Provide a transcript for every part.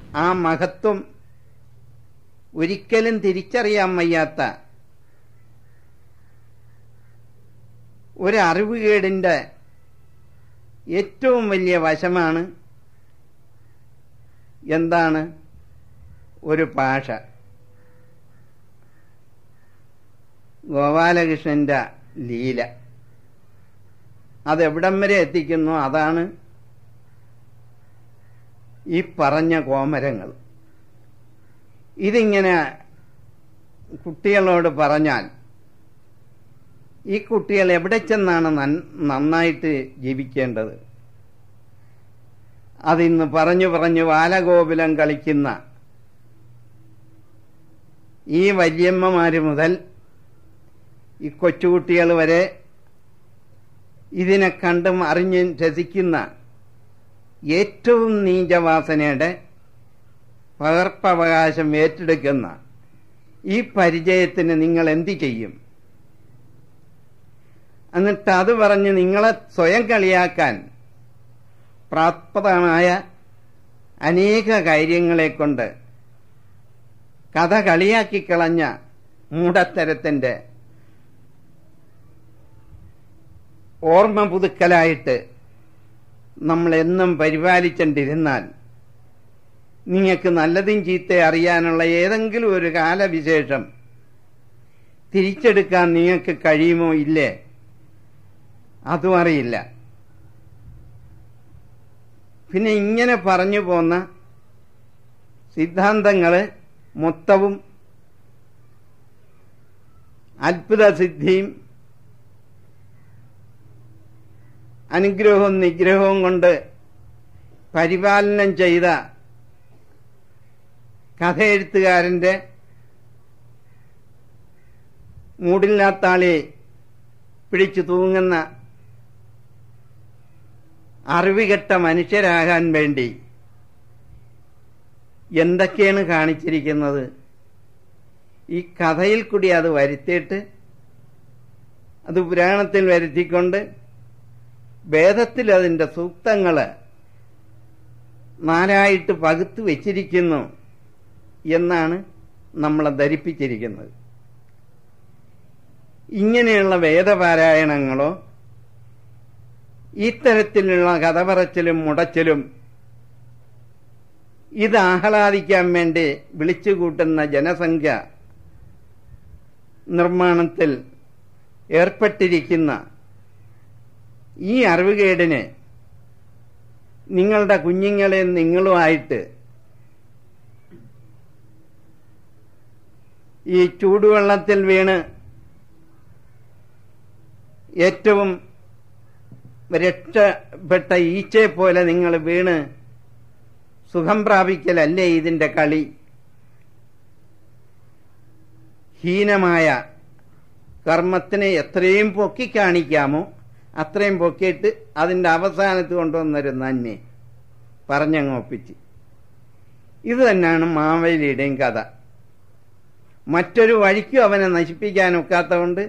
ആ മഹത്വം ഒരിക്കലും തിരിച്ചറിയാൻ വയ്യാത്ത ഒരു അറിവുകേടിന്റെ ഏറ്റവും വലിയ വശമാണ് എന്താണ് ഒരു ഭാഷ ഗോപാലകൃഷ്ണന്റെ ലീല അതെവിടം വരെ എത്തിക്കുന്നു അതാണ് ഈ പറഞ്ഞ കോമരങ്ങൾ ഇതിങ്ങനെ കുട്ടികളോട് പറഞ്ഞാൽ ഈ കുട്ടികൾ എവിടെ ചെന്നാണ് നൻ- നന്നായിട്ട് ജീവിക്കേണ്ടത് അതിന്ന് പറഞ്ഞു പറഞ്ഞു ബാലഗോകുലം കളിക്കുന്ന ഈ വല്യമ്മമാര് മുതൽ ഈ കൊച്ചുകുട്ടികൾ വരെ ഇതിനെ കണ്ടും അറിഞ്ഞും രസിക്കുന്ന ഏറ്റവും നീചവാസനയുടെ പകർപ്പവകാശം ഏറ്റെടുക്കുന്ന ഈ പരിചയത്തിന് നിങ്ങൾ എന്തു ചെയ്യും എന്നിട്ട് അത് പറഞ്ഞ് നിങ്ങളെ സ്വയം കളിയാക്കാൻ പ്രാപ്തമായ അനേക കാര്യങ്ങളെ കൊണ്ട് കഥ കളിയാക്കിക്കളഞ്ഞ മൂടത്തരത്തിന്റെ ഓർമ്മ പുതുക്കലായിട്ട് നമ്മൾ എന്നും പരിപാലിച്ചുകൊണ്ടിരുന്നാൽ നിങ്ങൾക്ക് നല്ലതും ചീത്ത അറിയാനുള്ള ഏതെങ്കിലും ഒരു കാലവിശേഷം തിരിച്ചെടുക്കാൻ നിങ്ങൾക്ക് കഴിയുമോ ഇല്ലേ അതും അറിയില്ല പിന്നെ ഇങ്ങനെ പറഞ്ഞു പോന്ന സിദ്ധാന്തങ്ങള് മൊത്തവും അത്ഭുത സിദ്ധിയും അനുഗ്രഹവും നിഗ്രഹവും കൊണ്ട് പരിപാലനം ചെയ്ത കഥയെഴുത്തുകാരന്റെ മൂടില്ലാത്താളെ പിടിച്ചു തൂങ്ങുന്ന അറിവുകെട്ട മനുഷ്യരാകാൻ വേണ്ടി എന്തൊക്കെയാണ് കാണിച്ചിരിക്കുന്നത് ഈ കഥയിൽ കൂടി അത് വരുത്തിയിട്ട് അത് പുരാണത്തിൽ വരുത്തിക്കൊണ്ട് വേദത്തിൽ അതിന്റെ സൂക്തങ്ങള് നാലായിട്ട് പകുത്തു വെച്ചിരിക്കുന്നു എന്നാണ് നമ്മളെ ധരിപ്പിച്ചിരിക്കുന്നത് ഇങ്ങനെയുള്ള വേദപാരായണങ്ങളോ ഇത്തരത്തിലുള്ള കഥ പറച്ചിലും മുടച്ചിലും ഇത് ആഹ്ലാദിക്കാൻ വേണ്ടി വിളിച്ചുകൂട്ടുന്ന ജനസംഖ്യ നിർമ്മാണത്തിൽ ഏർപ്പെട്ടിരിക്കുന്ന ഈ അറിവുകേടിന് നിങ്ങളുടെ കുഞ്ഞുങ്ങളെ നിങ്ങളുമായിട്ട് ഈ ചൂടുവെള്ളത്തിൽ വീണ് ഏറ്റവും രക്ഷപ്പെട്ട ഈച്ചയെ പോലെ നിങ്ങൾ വീണ് സുഖം പ്രാപിക്കലല്ലേ ഇതിന്റെ കളി ഹീനമായ കർമ്മത്തിനെ എത്രയും പൊക്കി കാണിക്കാമോ അത്രയും പൊക്കിയിട്ട് അതിന്റെ അവസാനത്ത് കൊണ്ടുവന്നൊരു നന്മ പറഞ്ഞങ്ങ് ഒപ്പിച്ച് ഇത് തന്നെയാണ് മാവേലിയുടെയും കഥ മറ്റൊരു വഴിക്കും അവനെ നശിപ്പിക്കാൻ ഒക്കാത്തതുകൊണ്ട്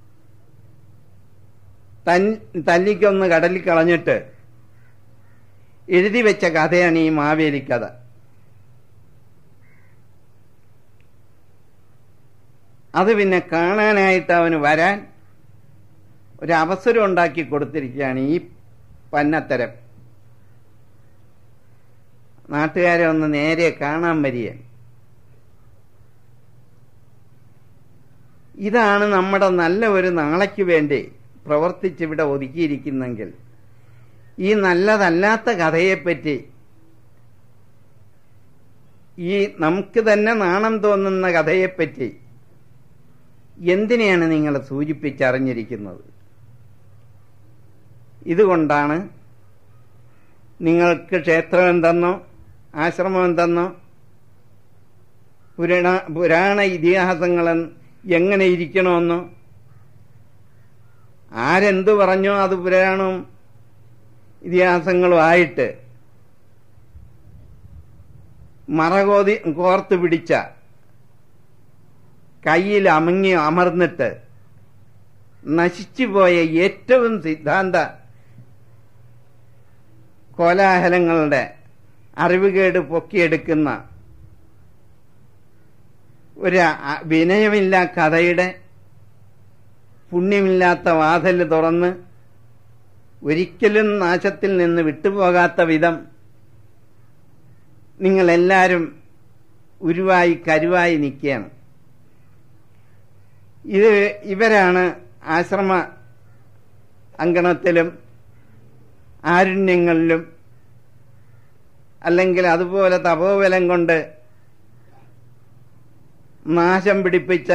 തൻ തല്ലിക്കൊന്ന് കടലിൽ കളഞ്ഞിട്ട് എഴുതി വെച്ച കഥയാണ് ഈ മാവേലി കഥ അത് പിന്നെ കാണാനായിട്ട് അവന് വരാൻ ഒരു അവസരം ഉണ്ടാക്കി കൊടുത്തിരിക്കുകയാണ് ഈ പന്നത്തരം നാട്ടുകാരെ ഒന്ന് നേരെ കാണാൻ വരിക ഇതാണ് നമ്മുടെ നല്ല ഒരു നാളയ്ക്ക് വേണ്ടി പ്രവർത്തിച്ചിവിടെ ഒതുക്കിയിരിക്കുന്നെങ്കിൽ ഈ നല്ലതല്ലാത്ത കഥയെപ്പറ്റി ഈ നമുക്ക് തന്നെ നാണം തോന്നുന്ന കഥയെപ്പറ്റി എന്തിനെയാണ് നിങ്ങൾ സൂചിപ്പിച്ചറിഞ്ഞിരിക്കുന്നത് ഇതുകൊണ്ടാണ് നിങ്ങൾക്ക് ക്ഷേത്രം എന്തെന്നോ ആശ്രമം എന്തെന്നോ പുരാണ പുരാണ ഇതിഹാസങ്ങൾ എങ്ങനെ ഇരിക്കണമെന്നോ ആരെന്തു പറഞ്ഞോ അത് പുരാണവും ഇതിഹാസങ്ങളും ആയിട്ട് മറകോതി കോർത്ത് പിടിച്ച കയ്യിൽ അമങ്ങി അമർന്നിട്ട് നശിച്ചുപോയ ഏറ്റവും സിദ്ധാന്ത കോലാഹലങ്ങളുടെ അറിവുകേട് പൊക്കിയെടുക്കുന്ന ഒരു അ- വിനയമില്ല കഥയുടെ പുണ്യമില്ലാത്ത വാതിൽ തുറന്ന് ഒരിക്കലും നാശത്തിൽ നിന്ന് വിട്ടുപോകാത്ത വിധം നിങ്ങളെല്ലാവരും ഉരുവായി കരുവായി നിൽക്കുകയാണ് ഇത് ഇവരാണ് ആശ്രമ അങ്കണത്തിലും ആരുണ്യങ്ങളിലും അല്ലെങ്കിൽ അതുപോലെ തപോബലം കൊണ്ട് നാശം പിടിപ്പിച്ച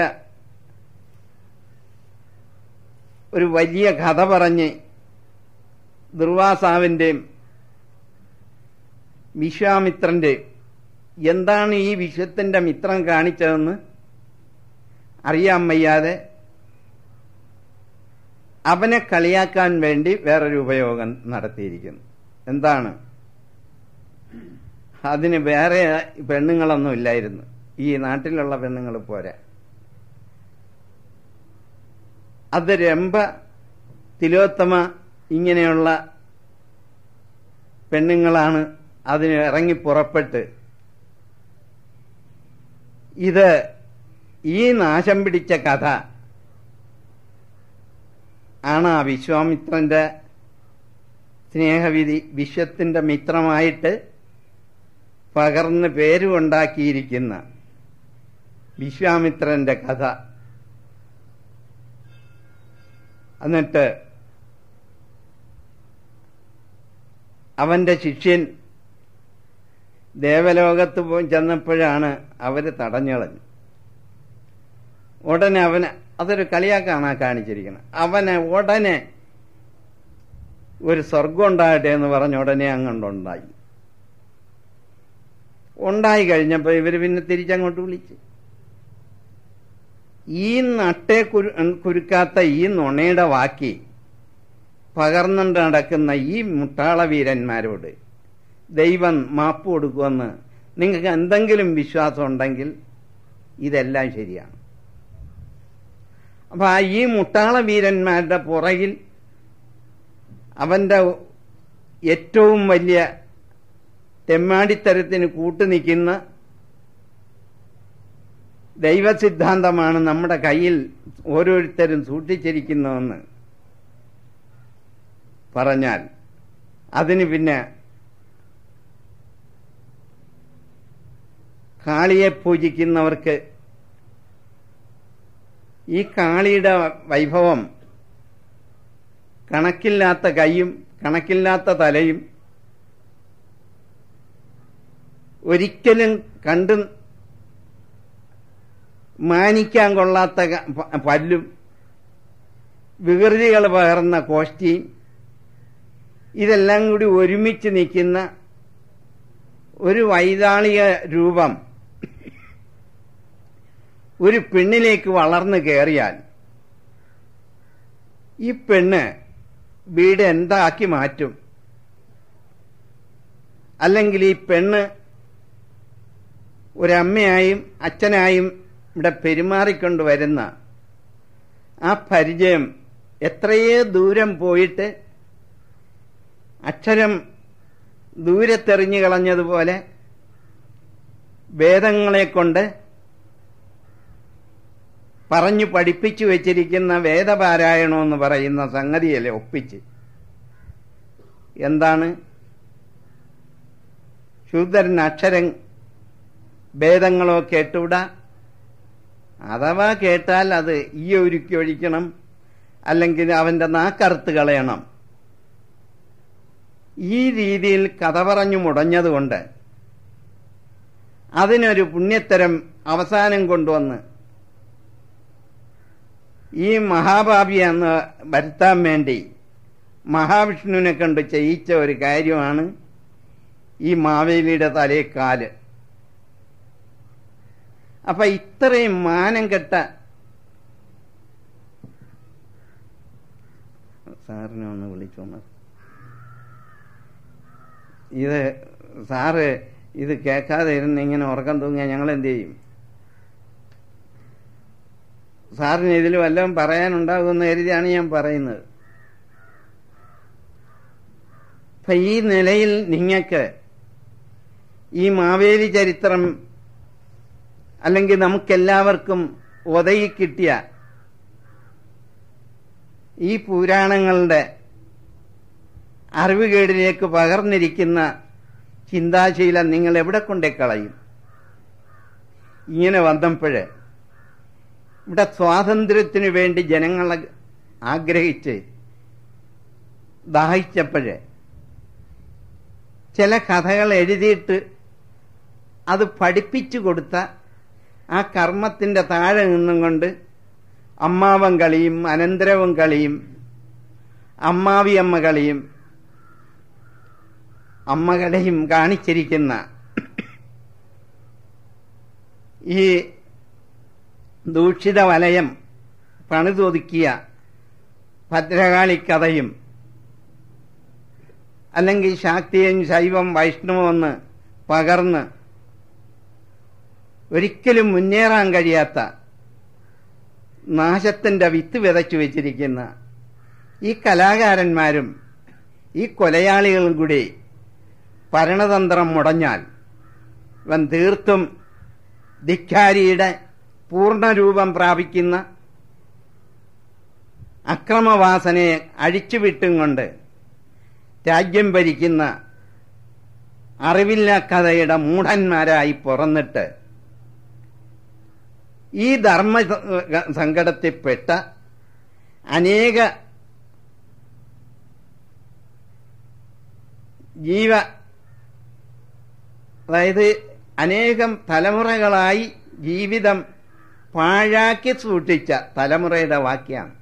ഒരു വലിയ കഥ പറഞ്ഞ് ദുർവാസാവിൻ്റെയും വിശ്വാമിത്രൻ്റെയും എന്താണ് ഈ വിശ്വത്തിൻ്റെ മിത്രം കാണിച്ചതെന്ന് അറിയാൻ വയ്യാതെ അവനെ കളിയാക്കാൻ വേണ്ടി വേറൊരു ഉപയോഗം നടത്തിയിരിക്കുന്നു എന്താണ് അതിന് വേറെ പെണ്ണുങ്ങളൊന്നും ഇല്ലായിരുന്നു ഈ നാട്ടിലുള്ള പെണ്ണുങ്ങൾ പോരാ അത് രംഭ തിലോത്തമ ഇങ്ങനെയുള്ള പെണ്ണുങ്ങളാണ് അതിന് ഇറങ്ങി പുറപ്പെട്ട് ഇത് ഈ നാശം പിടിച്ച കഥ ആണ് ആ വിശ്വാമിത്രന്റെ സ്നേഹവിധി വിശ്വത്തിന്റെ മിത്രമായിട്ട് പകർന്ന് പേരുണ്ടാക്കിയിരിക്കുന്ന വിശ്വാമിത്രന്റെ കഥ എന്നിട്ട് അവന്റെ ശിഷ്യൻ ദേവലോകത്ത് പോയി ചെന്നപ്പോഴാണ് അവര് തടഞ്ഞളഞ്ഞു ഉടനെ അവന് അതൊരു കളിയാക്കാണ് ആ കാണിച്ചിരിക്കുന്നത് അവനെ ഉടനെ ഒരു സ്വർഗം ഉണ്ടാകട്ടെ എന്ന് പറഞ്ഞ ഉടനെ അങ്ങോട്ടുണ്ടായി ഉണ്ടായി കഴിഞ്ഞപ്പോൾ ഇവര് പിന്നെ തിരിച്ചങ്ങോട്ട് വിളിച്ച് ഈ നട്ടെ കുരു കുരുക്കാത്ത ഈ നുണയുടെ വാക്കി പകർന്നുകൊണ്ട് നടക്കുന്ന ഈ മുട്ടാള വീരന്മാരോട് ദൈവം മാപ്പ് കൊടുക്കുമെന്ന് നിങ്ങൾക്ക് എന്തെങ്കിലും വിശ്വാസം ഉണ്ടെങ്കിൽ ഇതെല്ലാം ശരിയാണ് അപ്പൊ ആ ഈ മുട്ടാള വീരന്മാരുടെ പുറകിൽ അവന്റെ ഏറ്റവും വലിയ തെമ്മാടിത്തരത്തിന് കൂട്ടുനിൽക്കുന്ന ദൈവസിദ്ധാന്തമാണ് നമ്മുടെ കയ്യിൽ ഓരോരുത്തരും സൂക്ഷിച്ചിരിക്കുന്നതെന്ന് പറഞ്ഞാൽ അതിന് പിന്നെ കാളിയെ പൂജിക്കുന്നവർക്ക് ഈ കാളിയുടെ വൈഭവം കണക്കില്ലാത്ത കൈയും കണക്കില്ലാത്ത തലയും ഒരിക്കലും കണ്ടു മാനിക്കാൻ കൊള്ളാത്ത ക- പ- പല്ലും വികൃതികൾ പകർന്ന കോഷ്ടിയും ഇതെല്ലാം കൂടി ഒരുമിച്ച് നിൽക്കുന്ന ഒരു വൈതാളിക രൂപം ഒരു പെണ്ണിലേക്ക് വളർന്നു കയറിയാൽ ഈ പെണ്ണ് വീട് എന്താക്കി മാറ്റും അല്ലെങ്കിൽ ഈ പെണ്ണ് ഒരമ്മയായും അച്ഛനായും ഇവിടെ പെരുമാറിക്കൊണ്ട് വരുന്ന ആ പരിചയം എത്രയേ ദൂരം പോയിട്ട് അക്ഷരം ദൂരത്തെറിഞ്ഞു കളഞ്ഞതുപോലെ വേദങ്ങളെ കൊണ്ട് പറഞ്ഞു പഠിപ്പിച്ചു വെച്ചിരിക്കുന്ന വേദപാരായണം എന്ന് പറയുന്ന സംഗതിയല്ലേ ഒപ്പിച്ച് എന്താണ് ശൂദ്രൻ അക്ഷരം ഭേദങ്ങളോ കേട്ടുവിടാ അഥവാ കേട്ടാൽ അത് ഈ ഒരുക്കി ഒഴിക്കണം അല്ലെങ്കിൽ അവന്റെ നാക്കറുത്ത് കളയണം ഈ രീതിയിൽ കഥ പറഞ്ഞു മുടഞ്ഞതുകൊണ്ട് അതിനൊരു പുണ്യത്തരം അവസാനം കൊണ്ടുവന്ന് ഈ മഹാഭാപിയെന്ന് വരുത്താൻ വേണ്ടി മഹാവിഷ്ണുവിനെ കണ്ട് ചെയ്യിച്ച ഒരു കാര്യമാണ് ഈ മാവേലിയുടെ തലേ കാല് അപ്പൊ ഇത്രയും മാനം കെട്ട സാറിനെ ഒന്ന് വിളിച്ചോന്ന് ഇത് സാറ് ഇത് കേൾക്കാതെ ഇരുന്ന് ഇങ്ങനെ ഉറക്കം തൂങ്ങിയാൽ ഞങ്ങൾ എന്ത് ചെയ്യും സാറിന് ഇതിൽ വല്ലതും പറയാനുണ്ടാകുമെന്ന് കരുതിയാണ് ഞാൻ പറയുന്നത് അപ്പൊ ഈ നിലയിൽ നിങ്ങൾക്ക് ഈ മാവേലി ചരിത്രം അല്ലെങ്കിൽ നമുക്കെല്ലാവർക്കും ഒതയി കിട്ടിയ ഈ പുരാണങ്ങളുടെ അറിവുകേടിലേക്ക് പകർന്നിരിക്കുന്ന ചിന്താശീലം നിങ്ങൾ എവിടെ കൊണ്ടേ കളയും ഇങ്ങനെ വന്നപ്പോഴ് ഇവിടെ സ്വാതന്ത്ര്യത്തിനു വേണ്ടി ജനങ്ങളെ ആഗ്രഹിച്ച് ദാഹിച്ചപ്പോഴ് ചില കഥകൾ എഴുതിയിട്ട് അത് പഠിപ്പിച്ചു കൊടുത്ത ആ കർമ്മത്തിന്റെ താഴെ നിന്നും കൊണ്ട് അമ്മാവൻ കളിയും അനന്തരവും കളിയും അമ്മാവിയമ്മ കളിയും അമ്മകളെയും കാണിച്ചിരിക്കുന്ന ഈ ദൂഷിത വലയം പണിതൊതുക്കിയ ഭദ്രകാളി കഥയും അല്ലെങ്കിൽ ശാക്തിയും ശൈവം വൈഷ്ണവമെന്ന് പകർന്ന് ഒരിക്കലും മുന്നേറാൻ കഴിയാത്ത നാശത്തിന്റെ വിത്ത് വിതച്ചു വെച്ചിരിക്കുന്ന ഈ കലാകാരന്മാരും ഈ കൊലയാളികളും കൂടി ഭരണതന്ത്രം മുടഞ്ഞാൽ ഇവൻ തീർത്തും ധിക്കാരിയുടെ പൂർണ്ണരൂപം പ്രാപിക്കുന്ന അക്രമവാസനയെ അഴിച്ചുവിട്ടും കൊണ്ട് രാജ്യം ഭരിക്കുന്ന അറിവില്ല കഥയുടെ മൂഢന്മാരായി പുറന്നിട്ട് ഈ ധർമ്മ സങ്കടത്തിൽപ്പെട്ട അനേക ജീവ അതായത് അനേകം തലമുറകളായി ജീവിതം പാഴാക്കി സൂക്ഷിച്ച തലമുറയുടെ വാക്യാണ്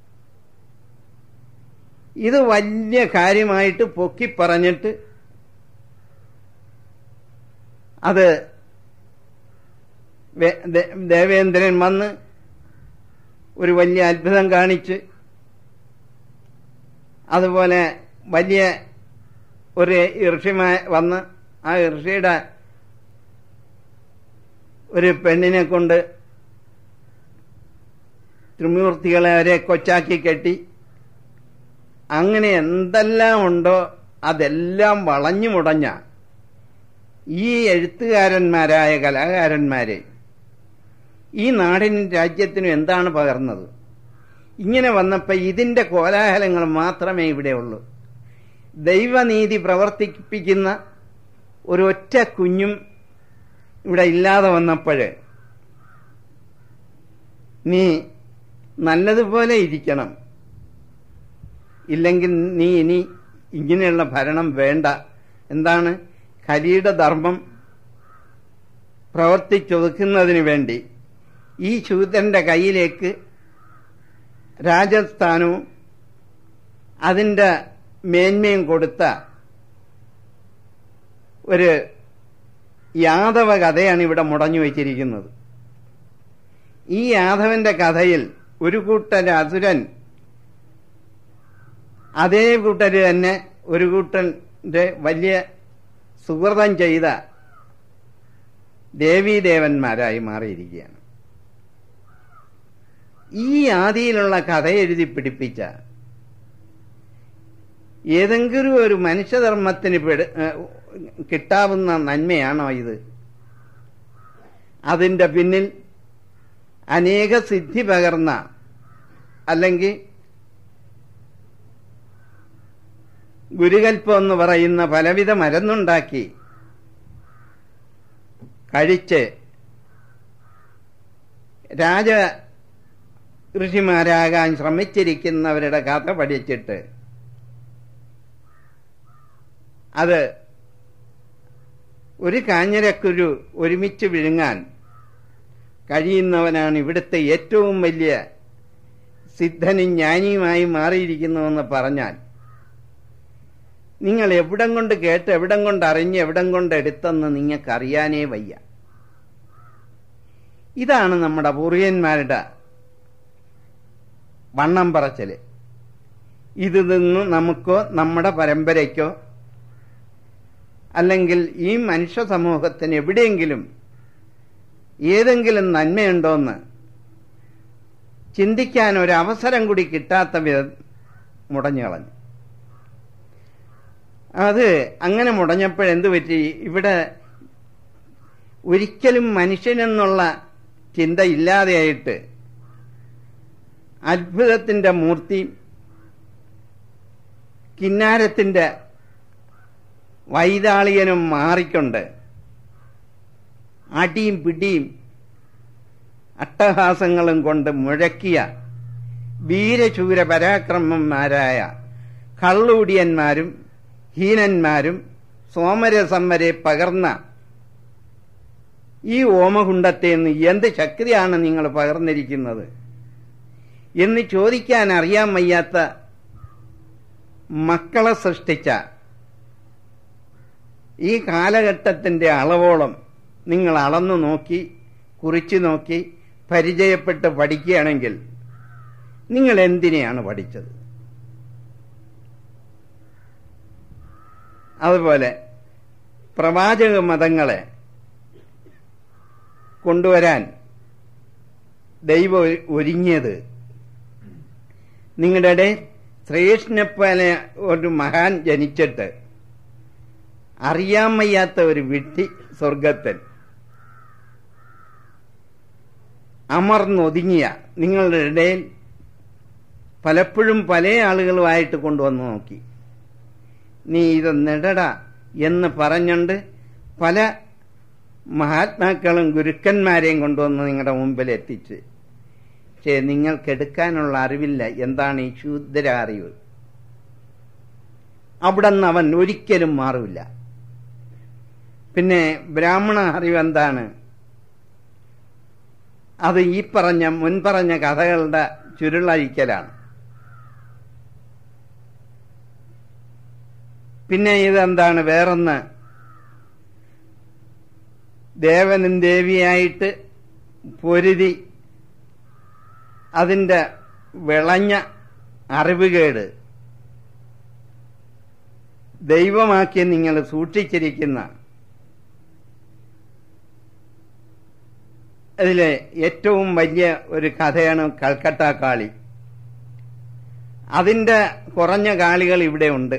ഇത് വലിയ കാര്യമായിട്ട് പൊക്കി പറഞ്ഞിട്ട് അത് ദേവേന്ദ്രൻ വന്ന് ഒരു വലിയ അത്ഭുതം കാണിച്ച് അതുപോലെ വലിയ ഒരു ഋഷിമായ വന്ന് ആ ഋഷിയുടെ ഒരു പെണ്ണിനെ കൊണ്ട് ത്രിമൂർത്തികളെ അവരെ കൊച്ചാക്കി കെട്ടി അങ്ങനെ എന്തെല്ലാം ഉണ്ടോ അതെല്ലാം വളഞ്ഞു മുടഞ്ഞ ഈ എഴുത്തുകാരന്മാരായ കലാകാരന്മാരെ ഈ നാടിനും രാജ്യത്തിനും എന്താണ് പകർന്നത് ഇങ്ങനെ വന്നപ്പോൾ ഇതിന്റെ കോലാഹലങ്ങൾ മാത്രമേ ഇവിടെ ഉള്ളൂ ദൈവനീതി പ്രവർത്തിപ്പിക്കുന്ന ഒരൊറ്റ കുഞ്ഞും ഇവിടെ ഇല്ലാതെ വന്നപ്പോഴ് നീ നല്ലതുപോലെ ഇരിക്കണം ഇല്ലെങ്കിൽ നീ ഇനി ഇങ്ങനെയുള്ള ഭരണം വേണ്ട എന്താണ് കലിയുടെ ധർമ്മം പ്രവർത്തിച്ചൊതുക്കുന്നതിന് വേണ്ടി ഈ ശൂദ്രന്റെ കയ്യിലേക്ക് രാജസ്ഥാനവും അതിൻ്റെ മേന്മയും കൊടുത്ത ഒരു യാദവ കഥയാണ് ഇവിടെ മുടഞ്ഞു വച്ചിരിക്കുന്നത് ഈ യാദവന്റെ കഥയിൽ ഒരു കൂട്ടൻ അസുരൻ അതേ കൂട്ടര് തന്നെ ഒരു കൂട്ടന്റെ വലിയ സുഹൃതം ചെയ്ത ദേവീദേവന്മാരായി മാറിയിരിക്കുകയാണ് ഈ ആദിയിലുള്ള കഥ എഴുതി പിടിപ്പിച്ച ഏതെങ്കിലും ഒരു മനുഷ്യധർമ്മത്തിന് കിട്ടാവുന്ന നന്മയാണോ ഇത് അതിന്റെ പിന്നിൽ അനേക സിദ്ധി പകർന്ന അല്ലെങ്കിൽ ഗുരുകൽപ്പം എന്ന് പറയുന്ന പലവിധ മരുന്നുണ്ടാക്കി കഴിച്ച് രാജ ഋഷിമാരാകാൻ ശ്രമിച്ചിരിക്കുന്നവരുടെ കഥ പഠിച്ചിട്ട് അത് ഒരു കാഞ്ഞിരക്കുരു ഒരുമിച്ച് വിഴുങ്ങാൻ കഴിയുന്നവനാണ് ഇവിടുത്തെ ഏറ്റവും വലിയ സിദ്ധനും ജ്ഞാനിയുമായി മാറിയിരിക്കുന്നുവെന്ന് പറഞ്ഞാൽ നിങ്ങൾ എവിടം കൊണ്ട് കേട്ട് എവിടം കൊണ്ട് അറിഞ്ഞ് എവിടം കൊണ്ട് എടുത്തെന്ന് നിങ്ങൾക്കറിയാനേ വയ്യ ഇതാണ് നമ്മുടെ പൂർവ്വന്മാരുടെ വണ്ണം പറച്ചല് ഇത് നിന്ന് നമുക്കോ നമ്മുടെ പരമ്പരയ്ക്കോ അല്ലെങ്കിൽ ഈ മനുഷ്യ സമൂഹത്തിന് എവിടെയെങ്കിലും ഏതെങ്കിലും നന്മയുണ്ടോന്ന് ചിന്തിക്കാൻ ഒരു അവസരം കൂടി കിട്ടാത്ത വിധം മുടഞ്ഞു കളഞ്ഞു അത് അങ്ങനെ മുടഞ്ഞപ്പോഴെന്ത് പറ്റി ഇവിടെ ഒരിക്കലും മനുഷ്യനെന്നുള്ള ചിന്ത ഇല്ലാതെയായിട്ട് അത്ഭുതത്തിന്റെ മൂർത്തി കിന്നാരത്തിന്റെ വൈതാളികനും മാറിക്കൊണ്ട് അടിയും പിടിയും അട്ടഹാസങ്ങളും കൊണ്ട് മുഴക്കിയ വീരശൂര പരാക്രമന്മാരായ കള്ളൂടിയന്മാരും ഹീനന്മാരും സോമരസം വരെ പകർന്ന ഈ ഓമകുണ്ടത്തെ നിന്ന് എന്ത് ശക്തിയാണ് നിങ്ങൾ പകർന്നിരിക്കുന്നത് എന്ന് ചോദിക്കാൻ അറിയാൻ വയ്യാത്ത മക്കളെ സൃഷ്ടിച്ച ഈ കാലഘട്ടത്തിന്റെ അളവോളം നിങ്ങൾ അളന്നു നോക്കി കുറിച്ചു നോക്കി പരിചയപ്പെട്ട് പഠിക്കുകയാണെങ്കിൽ നിങ്ങൾ എന്തിനെയാണ് പഠിച്ചത് അതുപോലെ പ്രവാചക മതങ്ങളെ കൊണ്ടുവരാൻ ദൈവം ഒരുങ്ങിയത് നിങ്ങളുടെ ഇടയിൽ ശ്രീകൃഷ്ണപ്പോലെ ഒരു മഹാൻ ജനിച്ചിട്ട് അറിയാൻ വയ്യാത്ത ഒരു വിട്ടി സ്വർഗത്തിൽ അമർന്നൊതുങ്ങിയ നിങ്ങളുടെ ഇടയിൽ പലപ്പോഴും പല ആളുകളുമായിട്ട് കൊണ്ടുവന്ന് നോക്കി നീ ഇത് നെടട എന്ന് പറഞ്ഞുകൊണ്ട് പല മഹാത്മാക്കളും ഗുരുക്കന്മാരെയും കൊണ്ടുവന്ന് നിങ്ങളുടെ മുമ്പിൽ എത്തിച്ച് പക്ഷേ നിങ്ങൾക്കെടുക്കാനുള്ള അറിവില്ല എന്താണ് ഈ ശൂദ്ര അറിവ് അവിടെ നിന്ന് അവൻ ഒരിക്കലും മാറില്ല പിന്നെ ബ്രാഹ്മണ അറിവ് എന്താണ് അത് ഈ പറഞ്ഞ മുൻപറഞ്ഞ കഥകളുടെ ചുരുളഴിക്കലാണ് പിന്നെ ഇതെന്താണ് വേറൊന്ന് ദേവനും ദേവിയായിട്ട് പൊരുതി അതിൻ്റെ വിളഞ്ഞ അറിവുകേട് ദൈവമാക്കി നിങ്ങൾ സൂക്ഷിച്ചിരിക്കുന്ന അതിലെ ഏറ്റവും വലിയ ഒരു കഥയാണ് കൽക്കട്ട കാളി അതിന്റെ കുറഞ്ഞ കാളികൾ ഇവിടെ ഉണ്ട്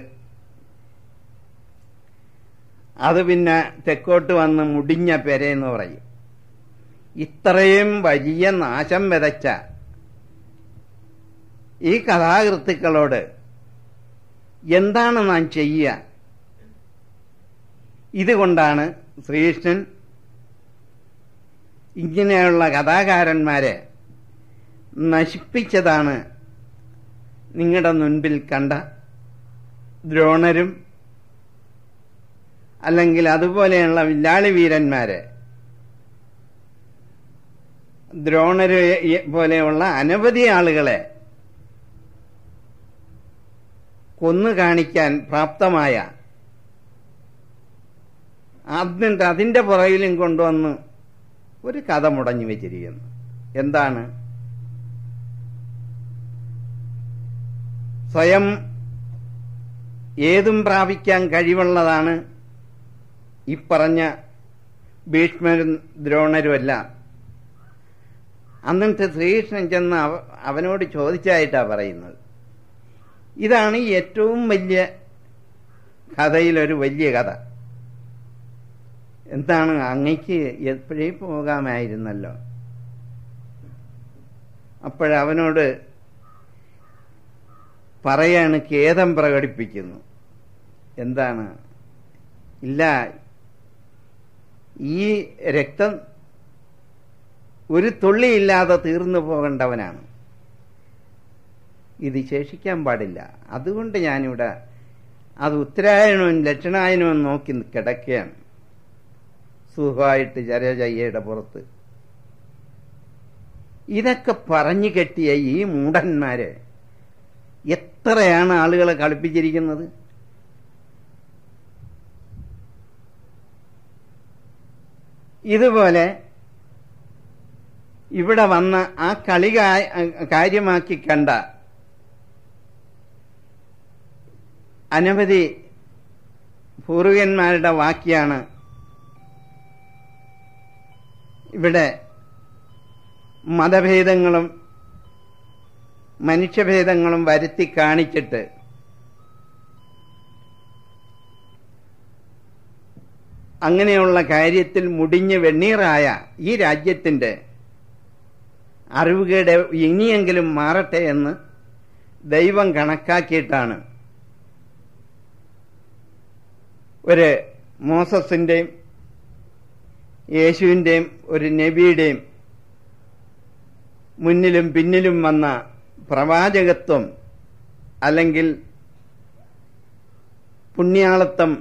അത് പിന്നെ തെക്കോട്ട് വന്ന് മുടിഞ്ഞ പെരയെന്ന് പറയും ഇത്രയും വലിയ നാശം വിതച്ച ഈ കഥാകൃത്തുക്കളോട് എന്താണ് നാം ചെയ്യുക ഇതുകൊണ്ടാണ് ശ്രീകൃഷ്ണൻ ഇങ്ങനെയുള്ള കഥാകാരന്മാരെ നശിപ്പിച്ചതാണ് നിങ്ങളുടെ മുൻപിൽ കണ്ട ദ്രോണരും അല്ലെങ്കിൽ അതുപോലെയുള്ള വില്ലാളി വീരന്മാരെ ദ്രോണര് പോലെയുള്ള അനവധി ആളുകളെ കൊന്നു കാണിക്കാൻ പ്രാപ്തമായ എന്നിട്ട് അതിന്റെ പുറകിലും കൊണ്ടുവന്ന് ഒരു കഥ മുടഞ്ഞു വെച്ചിരിക്കുന്നു എന്താണ് സ്വയം ഏതും പ്രാപിക്കാൻ കഴിവുള്ളതാണ് ഈ പറഞ്ഞ ഭീഷ്മരും ദ്രോണരുമെല്ലാം എന്നിട്ട് ശ്രീകൃഷ്ണൻ ചെന്ന് അവ- അവനോട് ചോദിച്ചായിട്ടാ പറയുന്നത് ഇതാണ് ഏറ്റവും വലിയ കഥയിലൊരു വലിയ കഥ എന്താണ് അങ്ങയ്ക്ക് എപ്പോഴേ പോകാമായിരുന്നല്ലോ അപ്പോഴവനോട് പറയാണ് ഖേദം പ്രകടിപ്പിക്കുന്നു എന്താണ് ഇല്ല ഈ രക്തം ഒരു തുള്ളിയില്ലാതെ തീർന്നു പോകേണ്ടവനാണ് ഇത് ശേഷിക്കാൻ പാടില്ല അതുകൊണ്ട് ഞാനിവിടെ അത് ഉത്തരായണവും ലക്ഷണായനവും നോക്കി കിടക്കുകയാണ് സുഖമായിട്ട് ചരചയ്യയുടെ പുറത്ത് ഇതൊക്കെ പറഞ്ഞു കെട്ടിയ ഈ മൂടന്മാരെ എത്രയാണ് ആളുകളെ കളിപ്പിച്ചിരിക്കുന്നത് ഇതുപോലെ ഇവിടെ വന്ന ആ കളി കാ- കാര്യമാക്കി കണ്ട അനവധി പൂർവികന്മാരുടെ വാക്യാണ് ഇവിടെ മതഭേദങ്ങളും മനുഷ്യഭേദങ്ങളും വരുത്തി കാണിച്ചിട്ട് അങ്ങനെയുള്ള കാര്യത്തിൽ മുടിഞ്ഞ് വെണ്ണീറായ ഈ രാജ്യത്തിന്റെ അറിവുകേട് ഇനിയെങ്കിലും മാറട്ടെ എന്ന് ദൈവം കണക്കാക്കിയിട്ടാണ് ഒരു മോസസിന്റെയും യേശുവിൻ്റെയും ഒരു നബിയുടെയും മുന്നിലും പിന്നിലും വന്ന പ്രവാചകത്വം അല്ലെങ്കിൽ പുണ്യാളത്വം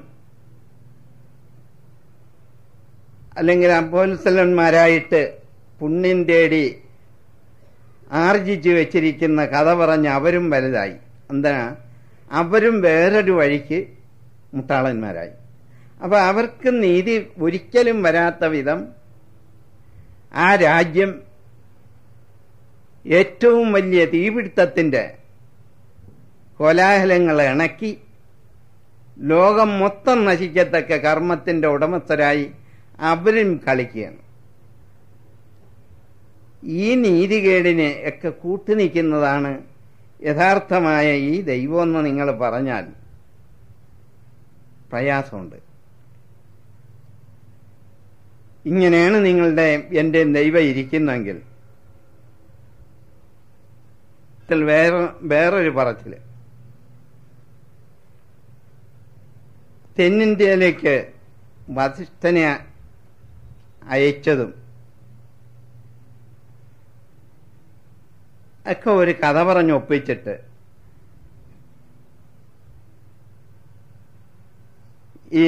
അല്ലെങ്കിൽ അപ്പോത്സലന്മാരായിട്ട് പുണ്യം തേടി ആർജിച്ചു വെച്ചിരിക്കുന്ന കഥ പറഞ്ഞ് അവരും വലുതായി എന്താ അവരും വേറൊരു വഴിക്ക് മുട്ടാളന്മാരായി അപ്പൊ അവർക്ക് നീതി ഒരിക്കലും വരാത്ത വിധം ആ രാജ്യം ഏറ്റവും വലിയ തീപിടുത്തത്തിന്റെ കോലാഹലങ്ങൾ ഇണക്കി ലോകം മൊത്തം നശിക്കത്തക്ക കർമ്മത്തിന്റെ ഉടമസ്ഥരായി അവരും കളിക്കുകയാണ് ഈ നീതികേടിനെ ഒക്കെ കൂട്ടുനിൽക്കുന്നതാണ് യഥാർത്ഥമായ ഈ ദൈവമെന്ന് നിങ്ങൾ പറഞ്ഞാൽ പ്രയാസമുണ്ട് ഇങ്ങനെയാണ് നിങ്ങളുടെ എൻ്റെ ദൈവം ഇരിക്കുന്നെങ്കിൽ വേറെ വേറൊരു പറച്ചില് തെന്നിന്ത്യയിലേക്ക് വസിഷ്ഠനെ അയച്ചതും ഒക്കെ ഒരു കഥ പറഞ്ഞ് ഒപ്പിച്ചിട്ട് ഈ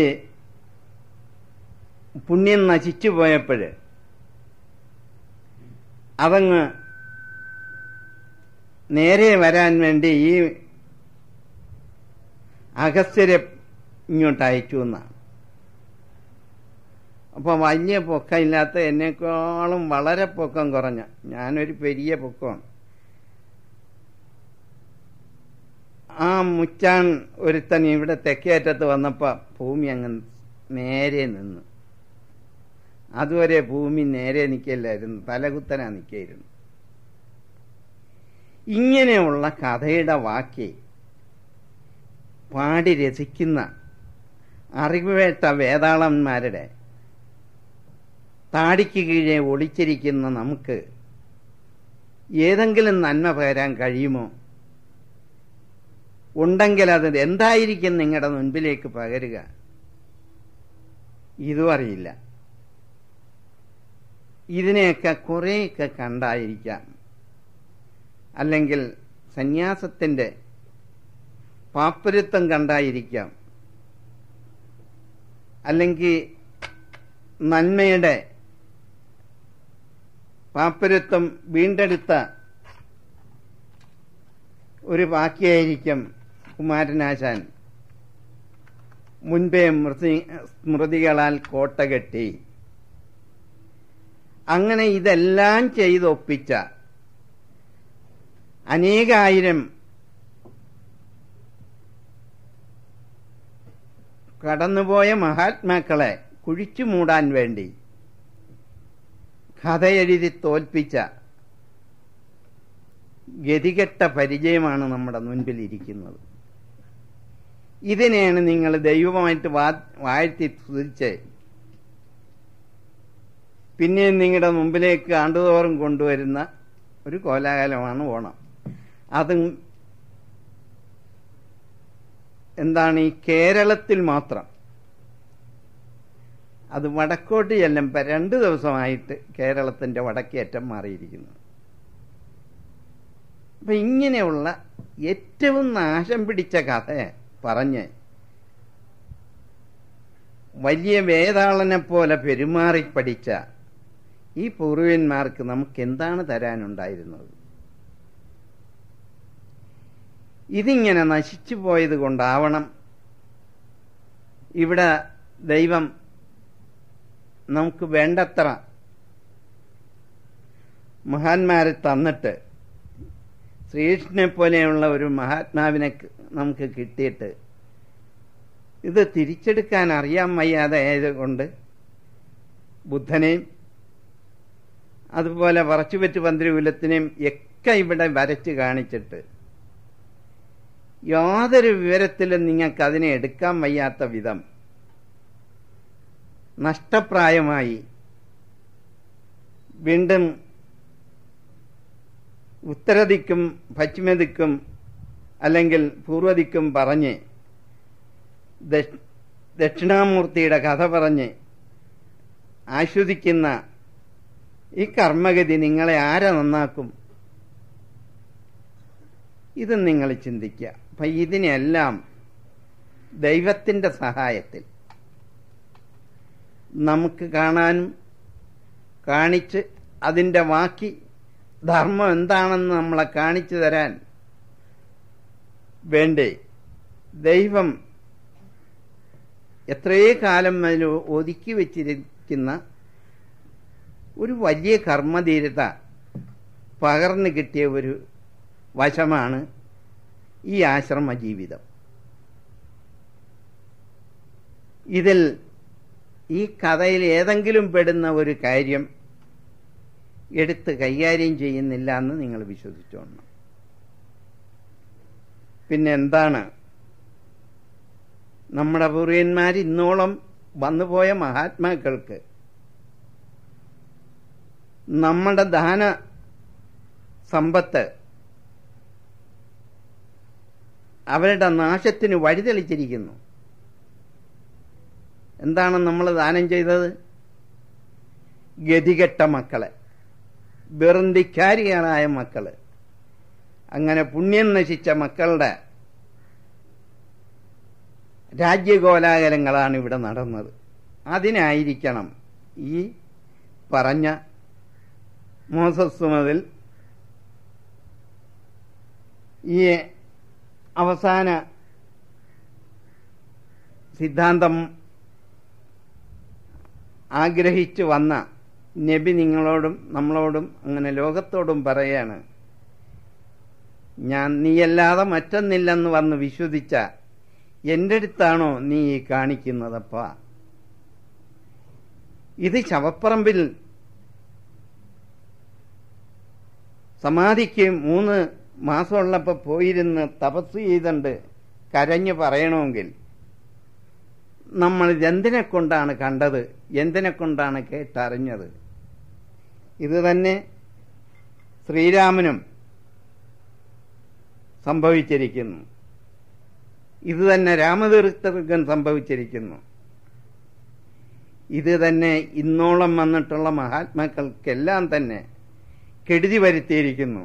പുണ്യം നശിച്ചു പോയപ്പോൾ അതങ്ങ് നേരെ വരാൻ വേണ്ടി ഈ അഗസ്ത്യരെ ഇങ്ങോട്ട് അയച്ചു എന്നാണ് അപ്പോൾ വലിയ പൊക്കമില്ലാത്ത എന്നെക്കാളും വളരെ പൊക്കം കുറഞ്ഞ ഞാനൊരു പെരിയ പൊക്കമാണ് ആ മുച്ചാൻ ഒരുത്തൻ ഇവിടെ തെക്കേറ്റത്ത് വന്നപ്പോൾ ഭൂമി അങ്ങ് നേരെ നിന്നു അതുവരെ ഭൂമി നേരെ നിൽക്കില്ലായിരുന്നു തലകുത്തനാ നിൽക്കായിരുന്നു ഇങ്ങനെയുള്ള കഥയുടെ വാക്കി പാടി രസിക്കുന്ന അറിവേട്ട വേതാളന്മാരുടെ താടിക്ക് കീഴെ ഒളിച്ചിരിക്കുന്ന നമുക്ക് ഏതെങ്കിലും നന്മ പകരാൻ കഴിയുമോ ഉണ്ടെങ്കിൽ അത് എന്തായിരിക്കും നിങ്ങളുടെ മുൻപിലേക്ക് പകരുക ഇതും അറിയില്ല ഇതിനെയൊക്കെ കുറേയൊക്കെ കണ്ടായിരിക്കാം അല്ലെങ്കിൽ സന്യാസത്തിന്റെ പാപ്പരത്വം കണ്ടായിരിക്കാം അല്ലെങ്കിൽ നന്മയുടെ പാപ്പരത്വം വീണ്ടെടുത്ത ഒരു വാക്യായിരിക്കും കുമാരനാശാൻ മുൻപേ മൃതി സ്മൃതികളാൽ കോട്ട കെട്ടി അങ്ങനെ ഇതെല്ലാം ചെയ്തൊപ്പിച്ച അനേകായിരം കടന്നുപോയ മഹാത്മാക്കളെ കുഴിച്ചു മൂടാൻ വേണ്ടി കഥയെഴുതി തോൽപ്പിച്ച ഗതികെട്ട പരിചയമാണ് നമ്മുടെ മുൻപിൽ ഇരിക്കുന്നത് ഇതിനെയാണ് നിങ്ങൾ ദൈവമായിട്ട് വാഴ്ത്തി തുതിച്ച് പിന്നെയും നിങ്ങളുടെ മുമ്പിലേക്ക് ആണ്ടുതോറും കൊണ്ടുവരുന്ന ഒരു കോലാഹലമാണ് ഓണം അതും എന്താണ് ഈ കേരളത്തിൽ മാത്രം അത് വടക്കോട്ട് ചെല്ലുമ്പോൾ രണ്ട് ദിവസമായിട്ട് കേരളത്തിന്റെ വടക്കേറ്റം മാറിയിരിക്കുന്നു അപ്പൊ ഇങ്ങനെയുള്ള ഏറ്റവും നാശം പിടിച്ച കഥ പറഞ്ഞ് വലിയ വേതാളനെ പോലെ പെരുമാറി പഠിച്ച ഈ പൂർവ്വന്മാർക്ക് നമുക്ക് എന്താണ് തരാനുണ്ടായിരുന്നത് ഇതിങ്ങനെ നശിച്ചു പോയത് കൊണ്ടാവണം ഇവിടെ ദൈവം നമുക്ക് വേണ്ടത്ര മഹാന്മാരെ തന്നിട്ട് ശ്രീകൃഷ്ണനെ പോലെയുള്ള ഒരു മഹാത്മാവിനെ നമുക്ക് കിട്ടിയിട്ട് ഇത് തിരിച്ചെടുക്കാൻ അറിയാൻ വയ്യാതെ ആയതുകൊണ്ട് ബുദ്ധനെയും അതുപോലെ പറച്ചുപറ്റ് പന്തിരുകുലത്തിനെയും ഒക്കെ ഇവിടെ വരച്ച് കാണിച്ചിട്ട് യാതൊരു വിവരത്തിലും നിങ്ങൾക്ക് അതിനെ എടുക്കാൻ വയ്യാത്ത വിധം നഷ്ടപ്രായമായി വീണ്ടും ഉത്തരദിക്കും പശ്ചിമദിക്കും അല്ലെങ്കിൽ പൂർവദിക്കും പറഞ്ഞ് ദക്ഷ- ദക്ഷിണാമൂർത്തിയുടെ കഥ പറഞ്ഞ് ആസ്വദിക്കുന്ന ഈ കർമ്മഗതി നിങ്ങളെ ആരെ നന്നാക്കും ഇത് നിങ്ങൾ ചിന്തിക്കുക അപ്പൊ ഇതിനെല്ലാം ദൈവത്തിന്റെ സഹായത്തിൽ നമുക്ക് കാണാനും കാണിച്ച് അതിൻ്റെ ബാക്കി ധർമ്മം എന്താണെന്ന് നമ്മളെ കാണിച്ചു തരാൻ വേണ്ടേ ദൈവം എത്രയേ കാലം അതിൽ ഒതുക്കി വെച്ചിരിക്കുന്ന ഒരു വലിയ കർമ്മധീരത പകർന്നു കിട്ടിയ ഒരു വശമാണ് ഈ ആശ്രമ ജീവിതം ഇതിൽ ഈ കഥയിൽ ഏതെങ്കിലും പെടുന്ന ഒരു കാര്യം എടുത്ത് കൈകാര്യം ചെയ്യുന്നില്ല എന്ന് നിങ്ങൾ വിശ്വസിച്ചോണം പിന്നെ എന്താണ് നമ്മുടെ പൂർവ്വന്മാർ ഇന്നോളം വന്നുപോയ മഹാത്മാക്കൾക്ക് നമ്മുടെ ദാന സമ്പത്ത് അവരുടെ നാശത്തിന് വഴിതെളിച്ചിരിക്കുന്നു എന്താണ് നമ്മൾ ദാനം ചെയ്തത് ഗതികെട്ട മക്കളെ വെറുന്തിക്കാരികളായ മക്കള് അങ്ങനെ പുണ്യം നശിച്ച മക്കളുടെ രാജ്യകോലാഹലങ്ങളാണ് ഇവിടെ നടന്നത് അതിനായിരിക്കണം ഈ പറഞ്ഞ മോസസ് മുതൽ ഈ അവസാന സിദ്ധാന്തം ആഗ്രഹിച്ചു വന്ന നബി നിങ്ങളോടും നമ്മളോടും അങ്ങനെ ലോകത്തോടും പറയാണ് ഞാൻ നീയല്ലാതെ മറ്റൊന്നില്ലെന്ന് വന്ന് വിശ്വസിച്ച എൻ്റെ അടുത്താണോ നീ ഈ കാണിക്കുന്നതപ്പാ ഇത് ശവപ്പറമ്പിൽ സമാധിക്ക് മൂന്ന് മാസമുള്ളപ്പോൾ പോയിരുന്ന് തപസ് ചെയ്തുണ്ട് കരഞ്ഞു പറയണമെങ്കിൽ നമ്മൾ ഇതെന്തിനെ കൊണ്ടാണ് കണ്ടത് എന്തിനെ കൊണ്ടാണ് കേട്ടറിഞ്ഞത് ഇത് തന്നെ ശ്രീരാമനും സംഭവിച്ചിരിക്കുന്നു ഇത് തന്നെ രാമതീർത്ഥർക്കും സംഭവിച്ചിരിക്കുന്നു ഇത് തന്നെ ഇന്നോളം വന്നിട്ടുള്ള മഹാത്മാക്കൾക്കെല്ലാം തന്നെ കെടുതി വരുത്തിയിരിക്കുന്നു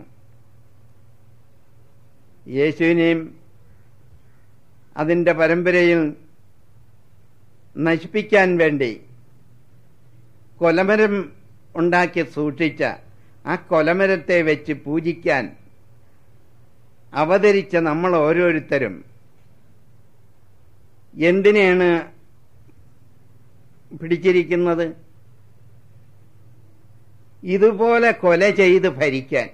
യേശുവിനെയും അതിൻ്റെ പരമ്പരയിൽ നശിപ്പിക്കാൻ വേണ്ടി കൊലമരം ഉണ്ടാക്കി സൂക്ഷിച്ച ആ കൊലമരത്തെ വെച്ച് പൂജിക്കാൻ അവതരിച്ച നമ്മൾ ഓരോരുത്തരും എന്തിനെയാണ് പിടിച്ചിരിക്കുന്നത് ഇതുപോലെ കൊല ചെയ്ത് ഭരിക്കാൻ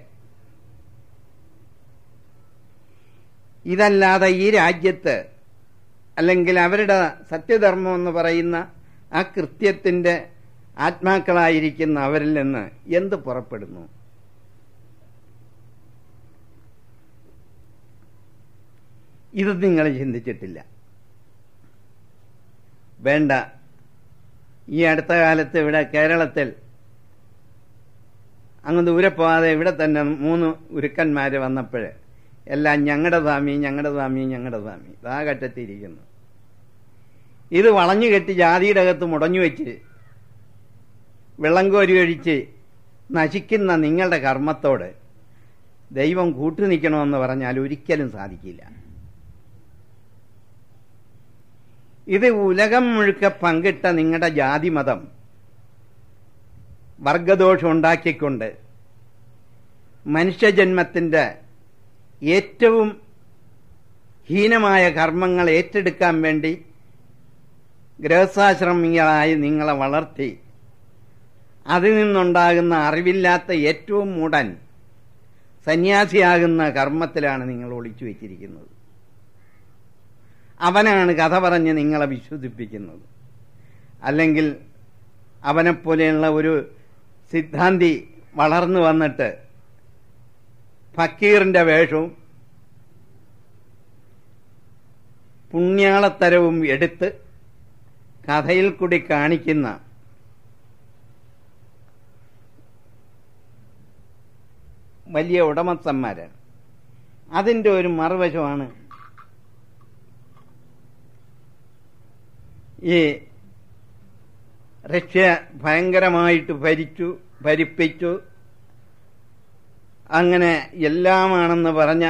ഇതല്ലാതെ ഈ രാജ്യത്ത് അല്ലെങ്കിൽ അവരുടെ സത്യധർമ്മം എന്ന് പറയുന്ന ആ കൃത്യത്തിന്റെ ആത്മാക്കളായിരിക്കുന്ന അവരിൽ നിന്ന് എന്ത് പുറപ്പെടുന്നു ഇത് നിങ്ങൾ ചിന്തിച്ചിട്ടില്ല വേണ്ട ഈ അടുത്ത കാലത്ത് ഇവിടെ കേരളത്തിൽ അങ്ങ് ദൂരെ പോകാതെ ഇവിടെ തന്നെ മൂന്ന് ഉരുക്കന്മാര് വന്നപ്പോഴ് എല്ലാം ഞങ്ങളുടെ സ്വാമി ഞങ്ങളുടെ സ്വാമി ഞങ്ങളുടെ സ്വാമി ആ ഘട്ടത്തിയിരിക്കുന്നു ഇത് വളഞ്ഞു കെട്ടി ജാതിയുടെ അകത്ത് മുടഞ്ഞു വെച്ച് വെള്ളം കോരി ഒഴിച്ച് നശിക്കുന്ന നിങ്ങളുടെ കർമ്മത്തോട് ദൈവം കൂട്ടു നിൽക്കണമെന്ന് പറഞ്ഞാൽ ഒരിക്കലും സാധിക്കില്ല ഇത് ഉലകം മുഴുക്ക പങ്കിട്ട നിങ്ങളുടെ ജാതിമതം വർഗദോഷം ഉണ്ടാക്കിക്കൊണ്ട് മനുഷ്യജന്മത്തിന്റെ ഏറ്റവും ഹീനമായ കർമ്മങ്ങൾ ഏറ്റെടുക്കാൻ വേണ്ടി ഗൃഹസ്ഥാശ്രമികളായി നിങ്ങളെ വളർത്തി അതിൽ നിന്നുണ്ടാകുന്ന അറിവില്ലാത്ത ഏറ്റവും മൂടൻ സന്യാസിയാകുന്ന കർമ്മത്തിലാണ് നിങ്ങൾ ഒളിച്ചു വച്ചിരിക്കുന്നത് അവനാണ് കഥ പറഞ്ഞ് നിങ്ങളെ വിശ്വസിപ്പിക്കുന്നത് അല്ലെങ്കിൽ അവനെപ്പോലെയുള്ള ഒരു സിദ്ധാന്തി വളർന്നു വന്നിട്ട് ഫക്കീറിന്റെ വേഷവും പുണ്യാളത്തരവും എടുത്ത് കഥയിൽ കൂടി കാണിക്കുന്ന വലിയ ഉടമസ്ഥന്മാരാണ് അതിൻ്റെ ഒരു മറുവശമാണ് ഈ റഷ്യ ഭയങ്കരമായിട്ട് ഭരിച്ചു ഭരിപ്പിച്ചു അങ്ങനെ എല്ലാമാണെന്ന് പറഞ്ഞ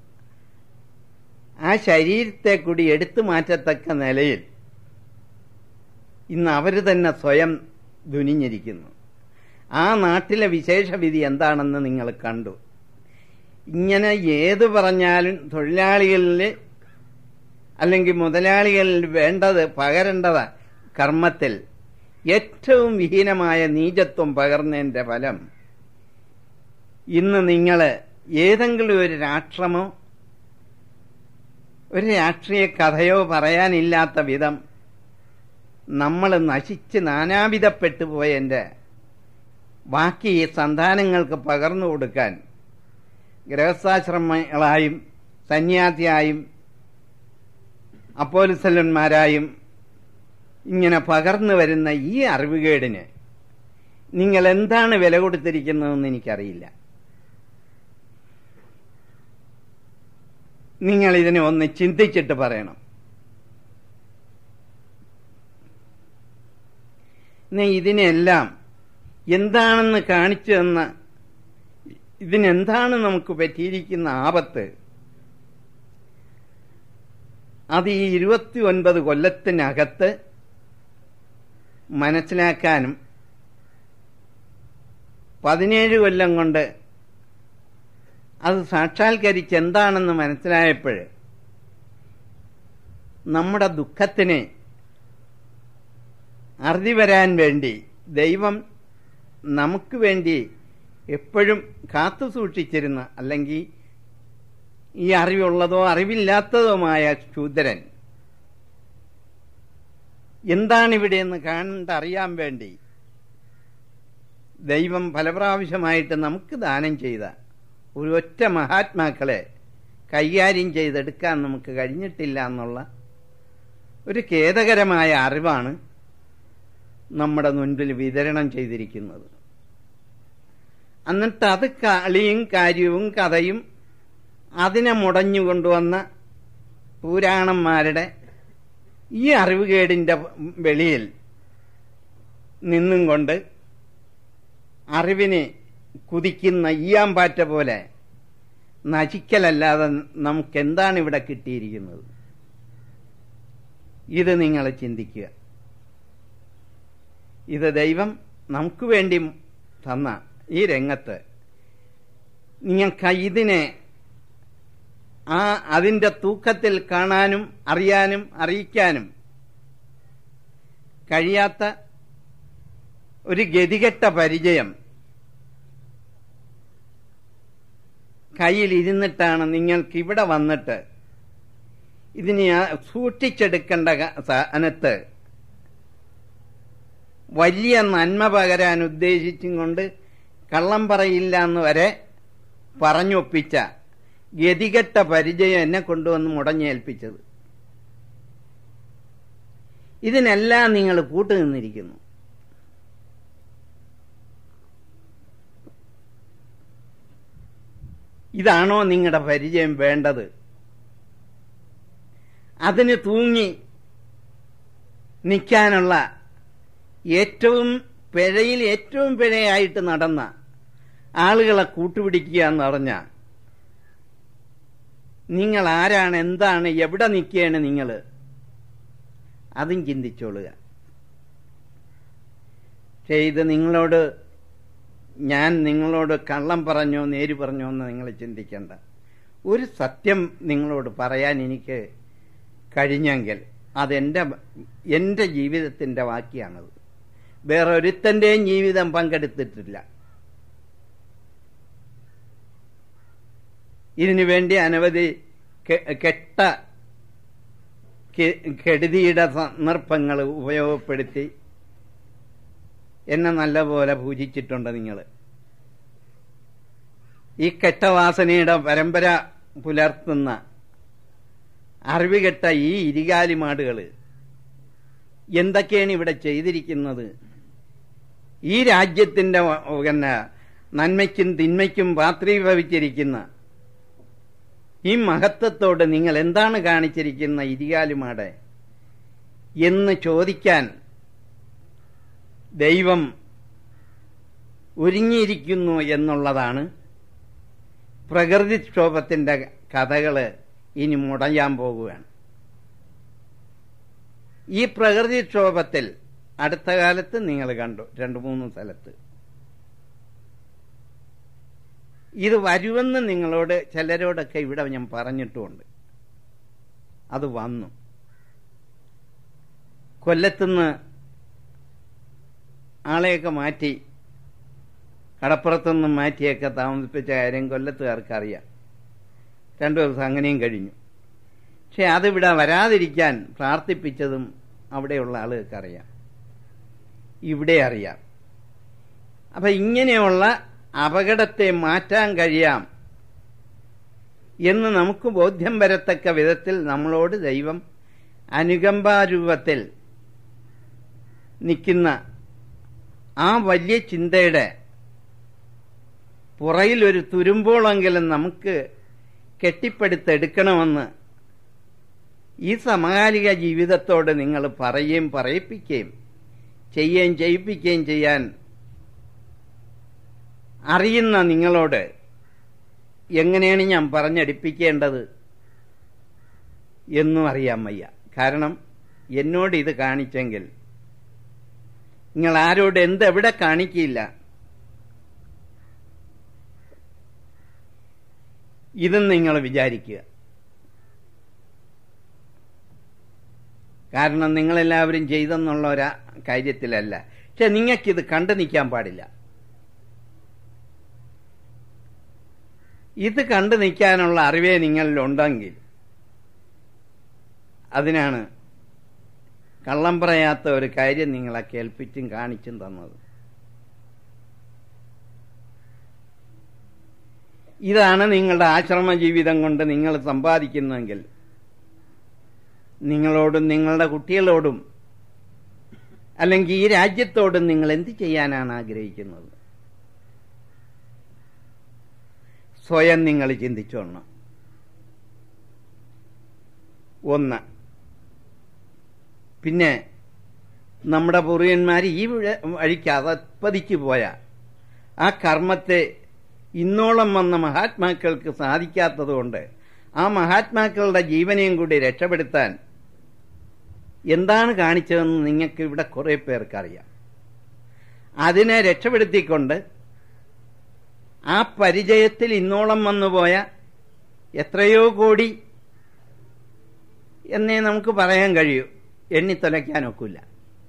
ആ ശരീരത്തെ കൂടി എടുത്തു മാറ്റത്തക്ക നിലയിൽ ഇന്ന് അവർ തന്നെ സ്വയം ദുനിഞ്ഞിരിക്കുന്നു ആ നാട്ടിലെ വിശേഷവിധി എന്താണെന്ന് നിങ്ങൾ കണ്ടു ഇങ്ങനെ ഏത് പറഞ്ഞാലും തൊഴിലാളികളിൽ അല്ലെങ്കിൽ മുതലാളികളിൽ വേണ്ടത് പകരേണ്ടത് കർമ്മത്തിൽ ഏറ്റവും വിഹീനമായ നീചത്വം പകർന്നതിൻ്റെ ഫലം ഇന്ന് നിങ്ങൾ ഏതെങ്കിലും ഒരു രാഷ്ട്രമോ ഒരു രാഷ്ട്രീയ കഥയോ പറയാനില്ലാത്ത വിധം നമ്മൾ നശിച്ച് നാനാവിധപ്പെട്ടു പോയതിൻ്റെ ബാക്കി ഈ സന്താനങ്ങൾക്ക് പകർന്നു കൊടുക്കാൻ ഗൃഹസ്ഥാശ്രമങ്ങളായും സന്യാസിയായും അപ്പോലിസലന്മാരായും ഇങ്ങനെ പകർന്നു വരുന്ന ഈ അറിവുകേടിന് നിങ്ങൾ എന്താണ് വില കൊടുത്തിരിക്കുന്നതെന്ന് എനിക്കറിയില്ല നിങ്ങൾ ഇതിനെ ഒന്ന് ചിന്തിച്ചിട്ട് പറയണം ഇതിനെല്ലാം എന്താണെന്ന് കാണിച്ചു തന്ന ഇതിനെന്താണ് നമുക്ക് പറ്റിയിരിക്കുന്ന ആപത്ത് അത് ഈ ഇരുപത്തി ഒൻപത് കൊല്ലത്തിനകത്ത് മനസ്സിലാക്കാനും പതിനേഴ് കൊല്ലം കൊണ്ട് അത് സാക്ഷാത്കരിച്ച് എന്താണെന്ന് മനസ്സിലായപ്പോൾ നമ്മുടെ ദുഃഖത്തിന് അറുതി വരാൻ വേണ്ടി ദൈവം നമുക്ക് വേണ്ടി എപ്പോഴും കാത്തു സൂക്ഷിച്ചിരുന്ന അല്ലെങ്കിൽ ഈ അറിവുള്ളതോ അറിവില്ലാത്തതുമായ ശൂദ്രൻ എന്താണിവിടെയെന്ന് കണ്ടറിയാൻ വേണ്ടി ദൈവം പലപ്രാവശ്യമായിട്ട് നമുക്ക് ദാനം ചെയ്ത ഒരു ഒറ്റ മഹാത്മാക്കളെ കൈകാര്യം ചെയ്തെടുക്കാൻ നമുക്ക് കഴിഞ്ഞിട്ടില്ല എന്നുള്ള ഒരു ഖേദകരമായ അറിവാണ് നമ്മുടെ മുൻപിൽ വിതരണം ചെയ്തിരിക്കുന്നത് എന്നിട്ട് അത് കളിയും കാര്യവും കഥയും അതിനെ മുടഞ്ഞു കൊണ്ടുവന്ന പുരാണന്മാരുടെ ഈ അറിവുകേടിന്റെ വെളിയിൽ നിന്നും കൊണ്ട് അറിവിനെ കുതിക്കുന്ന ഈയാമ്പാറ്റ പോലെ നശിക്കലല്ലാതെ നമുക്ക് എന്താണ് ഇവിടെ കിട്ടിയിരിക്കുന്നത് ഇത് നിങ്ങൾ ചിന്തിക്കുക ഇത് ദൈവം നമുക്ക് വേണ്ടി തന്ന ഈ രംഗത്ത് നിങ്ങൾക്ക് ഇതിനെ ആ അതിൻ്റെ തൂക്കത്തിൽ കാണാനും അറിയാനും അറിയിക്കാനും കഴിയാത്ത ഒരു ഗതികെട്ട പരിചയം കയ്യിലിരുന്നിട്ടാണ് നിങ്ങൾക്ക് ഇവിടെ വന്നിട്ട് ഇതിനെ സൂക്ഷിച്ചെടുക്കേണ്ട സ്ഥാനത്ത് വലിയ നന്മ പകരാൻ ഉദ്ദേശിച്ചും കൊണ്ട് കള്ളം പറയില്ല എന്ന് വരെ പറഞ്ഞൊപ്പിച്ച ഗതികെട്ട പരിചയം എന്നെ കൊണ്ടുവന്ന് മുടഞ്ഞേൽപ്പിച്ചത് ഇതിനെല്ലാം നിങ്ങൾ കൂട്ടുനിന്നിരിക്കുന്നു ഇതാണോ നിങ്ങളുടെ പരിചയം വേണ്ടത് അതിന് തൂങ്ങി നിൽക്കാനുള്ള ഏറ്റവും പിഴയിൽ ഏറ്റവും പിഴയായിട്ട് നടന്ന ആളുകളെ കൂട്ടുപിടിക്കുക എന്ന് പറഞ്ഞ നിങ്ങൾ ആരാണ് എന്താണ് എവിടെ നിൽക്കുകയാണ് നിങ്ങൾ അതും ചിന്തിച്ചോളുക പക്ഷേ ഇത് നിങ്ങളോട് ഞാൻ നിങ്ങളോട് കള്ളം പറഞ്ഞോ നേര് പറഞ്ഞോ എന്ന് നിങ്ങൾ ചിന്തിക്കേണ്ട ഒരു സത്യം നിങ്ങളോട് പറയാൻ എനിക്ക് കഴിഞ്ഞെങ്കിൽ അതെൻ്റെ എൻ്റെ ജീവിതത്തിൻ്റെ വാക്കിയാണത് വേറെ ഒരുത്തൻ്റെയും ജീവിതം പങ്കെടുത്തിട്ടില്ല ഇതിനു വേണ്ടി അനവധി കെട്ട കെടുതിയുടെ സന്ദർഭങ്ങൾ ഉപയോഗപ്പെടുത്തി എന്നെ നല്ലപോലെ പൂജിച്ചിട്ടുണ്ട് നിങ്ങൾ ഈ കെട്ടവാസനയുടെ പരമ്പര പുലർത്തുന്ന അറിവുകെട്ട ഈ ഇരികാലിമാടുകൾ എന്തൊക്കെയാണ് ഇവിടെ ചെയ്തിരിക്കുന്നത് ഈ രാജ്യത്തിന്റെ വ- പിന്നെ നന്മയ്ക്കും തിന്മയ്ക്കും പാത്രീഭവിച്ചിരിക്കുന്ന ഈ മഹത്വത്തോട് നിങ്ങൾ എന്താണ് കാണിച്ചിരിക്കുന്ന ഇരികാലുമാടെ എന്ന് ചോദിക്കാൻ ദൈവം ഒരുങ്ങിയിരിക്കുന്നു എന്നുള്ളതാണ് പ്രകൃതിക്ഷോഭത്തിന്റെ കഥകള് ഇനി മുടയാൻ പോകുകയാണ് ഈ പ്രകൃതിക്ഷോഭത്തിൽ അടുത്ത കാലത്ത് നിങ്ങൾ കണ്ടു രണ്ടു മൂന്ന് സ്ഥലത്ത് ഇത് വരുമെന്ന് നിങ്ങളോട് ചിലരോടൊക്കെ ഇവിടെ ഞാൻ പറഞ്ഞിട്ടുമുണ്ട് അത് വന്നു കൊല്ലത്തുനിന്ന് ആളെയൊക്കെ മാറ്റി കടപ്പുറത്തുനിന്ന് മാറ്റിയൊക്കെ താമസിപ്പിച്ച കാര്യം കൊല്ലത്തുകാർക്ക് അറിയാം രണ്ടു ദിവസം അങ്ങനെയും കഴിഞ്ഞു പക്ഷെ അതിവിടെ വരാതിരിക്കാൻ പ്രാർത്ഥിപ്പിച്ചതും അവിടെയുള്ള ആളുകൾക്ക് അറിയാം ഇവിടെ അറിയാം അപ്പൊ ഇങ്ങനെയുള്ള അപകടത്തെ മാറ്റാൻ കഴിയാം എന്ന് നമുക്ക് ബോധ്യം വരത്തക്ക വിധത്തിൽ നമ്മളോട് ദൈവം അനുകമ്പാരൂപത്തിൽ നിൽക്കുന്ന ആ വലിയ ചിന്തയുടെ പുറയിൽ ഒരു തുരുമ്പോളെങ്കിലും നമുക്ക് കെട്ടിപ്പടുത്തെടുക്കണമെന്ന് ഈ സമകാലിക ജീവിതത്തോട് നിങ്ങൾ പറയുകയും പറയിപ്പിക്കുകയും ചെയ്യുകയും ചെയ്യിപ്പിക്കുകയും ചെയ്യാൻ അറിയുന്ന നിങ്ങളോട് എങ്ങനെയാണ് ഞാൻ പറഞ്ഞടിപ്പിക്കേണ്ടത് എന്നും അറിയാൻ വയ്യ കാരണം എന്നോട് ഇത് കാണിച്ചെങ്കിൽ നിങ്ങൾ ആരോട് എന്ത് എവിടെ കാണിക്കില്ല ഇതും നിങ്ങൾ വിചാരിക്കുക കാരണം നിങ്ങളെല്ലാവരും ചെയ്തെന്നുള്ള ഒരു കാര്യത്തിലല്ല പക്ഷെ നിങ്ങൾക്കിത് കണ്ടു നിൽക്കാൻ പാടില്ല ഇത് കണ്ടു നിൽക്കാനുള്ള അറിവേ നിങ്ങളിലുണ്ടെങ്കിൽ അതിനാണ് കള്ളം പറയാത്ത ഒരു കാര്യം നിങ്ങളെ കേൾപ്പിച്ചും കാണിച്ചും തന്നത് ഇതാണ് നിങ്ങളുടെ ആശ്രമ ജീവിതം കൊണ്ട് നിങ്ങൾ സമ്പാദിക്കുന്നതെങ്കിൽ നിങ്ങളോടും നിങ്ങളുടെ കുട്ടികളോടും അല്ലെങ്കിൽ ഈ രാജ്യത്തോടും നിങ്ങൾ എന്ത് ചെയ്യാനാണ് ആഗ്രഹിക്കുന്നത് സ്വയം നിങ്ങൾ ചിന്തിച്ചോണം ഒന്ന് പിന്നെ നമ്മുടെ പൂർവികന്മാർ ഈ വഴ- വഴിക്ക് അതപ്പതിച്ചു പോയ ആ കർമ്മത്തെ ഇന്നോളം വന്ന മഹാത്മാക്കൾക്ക് സാധിക്കാത്തതുകൊണ്ട് ആ മഹാത്മാക്കളുടെ ജീവനെയും കൂടി രക്ഷപ്പെടുത്താൻ എന്താണ് കാണിച്ചതെന്ന് നിങ്ങൾക്ക് ഇവിടെ കുറെ പേർക്കറിയാം അതിനെ രക്ഷപ്പെടുത്തിക്കൊണ്ട് ആ പരിചയത്തിൽ ഇന്നോളം വന്നുപോയ എത്രയോ കോടി എന്നേ നമുക്ക് പറയാൻ കഴിയൂ എണ്ണിത്തൊലയ്ക്കാനൊക്കില്ല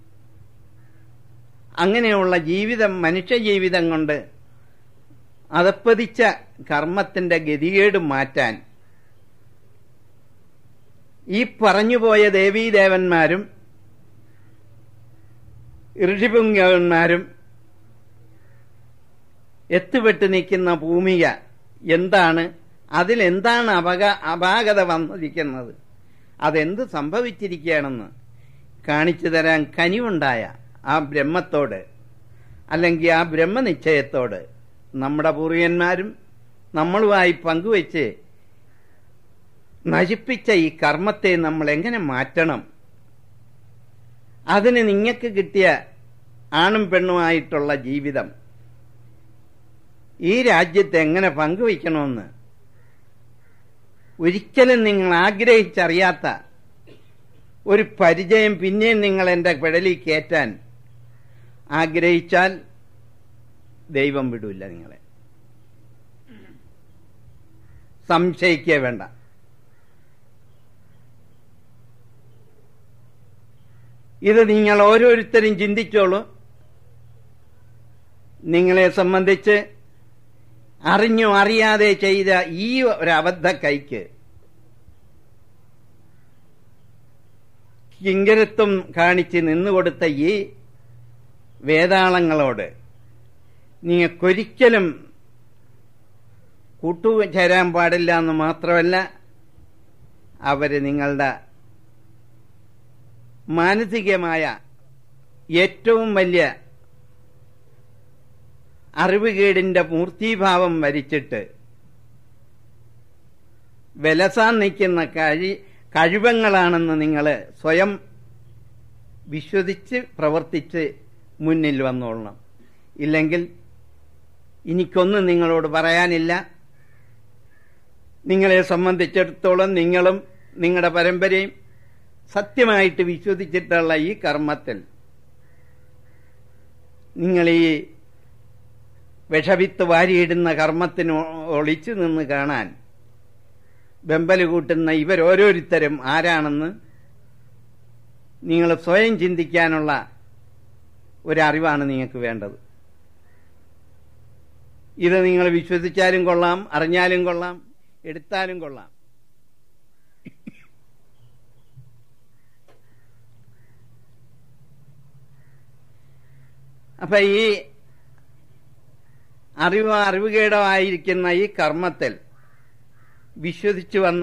അങ്ങനെയുള്ള ജീവിതം മനുഷ്യ ജീവിതം കൊണ്ട് അതപ്പതിച്ച കർമ്മത്തിന്റെ ഗതികേട് മാറ്റാൻ ഈ പറഞ്ഞുപോയ ദേവീദേവന്മാരും ഋഷിപുങ്കന്മാരും എത്തുപെട്ട് നിൽക്കുന്ന ഭൂമിക എന്താണ് അതിലെന്താണ് അപക അപാകത വന്നിരിക്കുന്നത് അതെന്ത് സംഭവിച്ചിരിക്കുകയാണെന്ന് കാണിച്ചു തരാൻ കനിവുണ്ടായ ആ ബ്രഹ്മത്തോട് അല്ലെങ്കിൽ ആ ബ്രഹ്മനിശ്ചയത്തോട് നമ്മുടെ പൂർവികന്മാരും നമ്മളുമായി പങ്കുവെച്ച് നശിപ്പിച്ച ഈ കർമ്മത്തെ നമ്മൾ എങ്ങനെ മാറ്റണം അതിന് നിങ്ങൾക്ക് കിട്ടിയ ആണും പെണ്ണുമായിട്ടുള്ള ജീവിതം ഈ രാജ്യത്ത് എങ്ങനെ പങ്കുവയ്ക്കണമെന്ന് ഒരിക്കലും നിങ്ങൾ ആഗ്രഹിച്ചറിയാത്ത ഒരു പരിചയം പിന്നെയും നിങ്ങൾ എൻ്റെ പെടലിൽ കയറ്റാൻ ആഗ്രഹിച്ചാൽ ദൈവം വിടൂല്ല നിങ്ങളെ സംശയിക്കേ വേണ്ട ഇത് നിങ്ങൾ ഓരോരുത്തരും ചിന്തിച്ചോളൂ നിങ്ങളെ സംബന്ധിച്ച് അറിഞ്ഞോ അറിയാതെ ചെയ്ത ഈ ഒരു അബദ്ധ കൈക്ക് കിങ്കരത്വം കാണിച്ച് നിന്നുകൊടുത്ത ഈ വേതാളങ്ങളോട് നിങ്ങൾക്കൊരിക്കലും കൂട്ടുചേരാൻ പാടില്ല എന്ന് മാത്രമല്ല അവര് നിങ്ങളുടെ മാനസികമായ ഏറ്റവും വലിയ അറിവുകേടിന്റെ മൂർത്തീഭാവം വരിച്ചിട്ട് വിലസാൻ നിൽക്കുന്ന കഴി കഴിവങ്ങളാണെന്ന് നിങ്ങൾ സ്വയം വിശ്വസിച്ച് പ്രവർത്തിച്ച് മുന്നിൽ വന്നോളണം ഇല്ലെങ്കിൽ എനിക്കൊന്നും നിങ്ങളോട് പറയാനില്ല നിങ്ങളെ സംബന്ധിച്ചിടത്തോളം നിങ്ങളും നിങ്ങളുടെ പരമ്പരയും സത്യമായിട്ട് വിശ്വസിച്ചിട്ടുള്ള ഈ കർമ്മത്തിൽ നിങ്ങൾ ഈ വിഷവിത്ത് വാരിയിടുന്ന കർമ്മത്തിന് ഒളിച്ചു നിന്ന് കാണാൻ വെമ്പല് കൂട്ടുന്ന ഇവരോരോരുത്തരും ആരാണെന്ന് നിങ്ങൾ സ്വയം ചിന്തിക്കാനുള്ള ഒരറിവാണ് നിങ്ങൾക്ക് വേണ്ടത് ഇത് നിങ്ങൾ വിശ്വസിച്ചാലും കൊള്ളാം അറിഞ്ഞാലും കൊള്ളാം എടുത്താലും കൊള്ളാം അപ്പൊ ഈ അറിവ് അറിവുകേടമായിരിക്കുന്ന ഈ കർമ്മത്തിൽ വിശ്വസിച്ചു വന്ന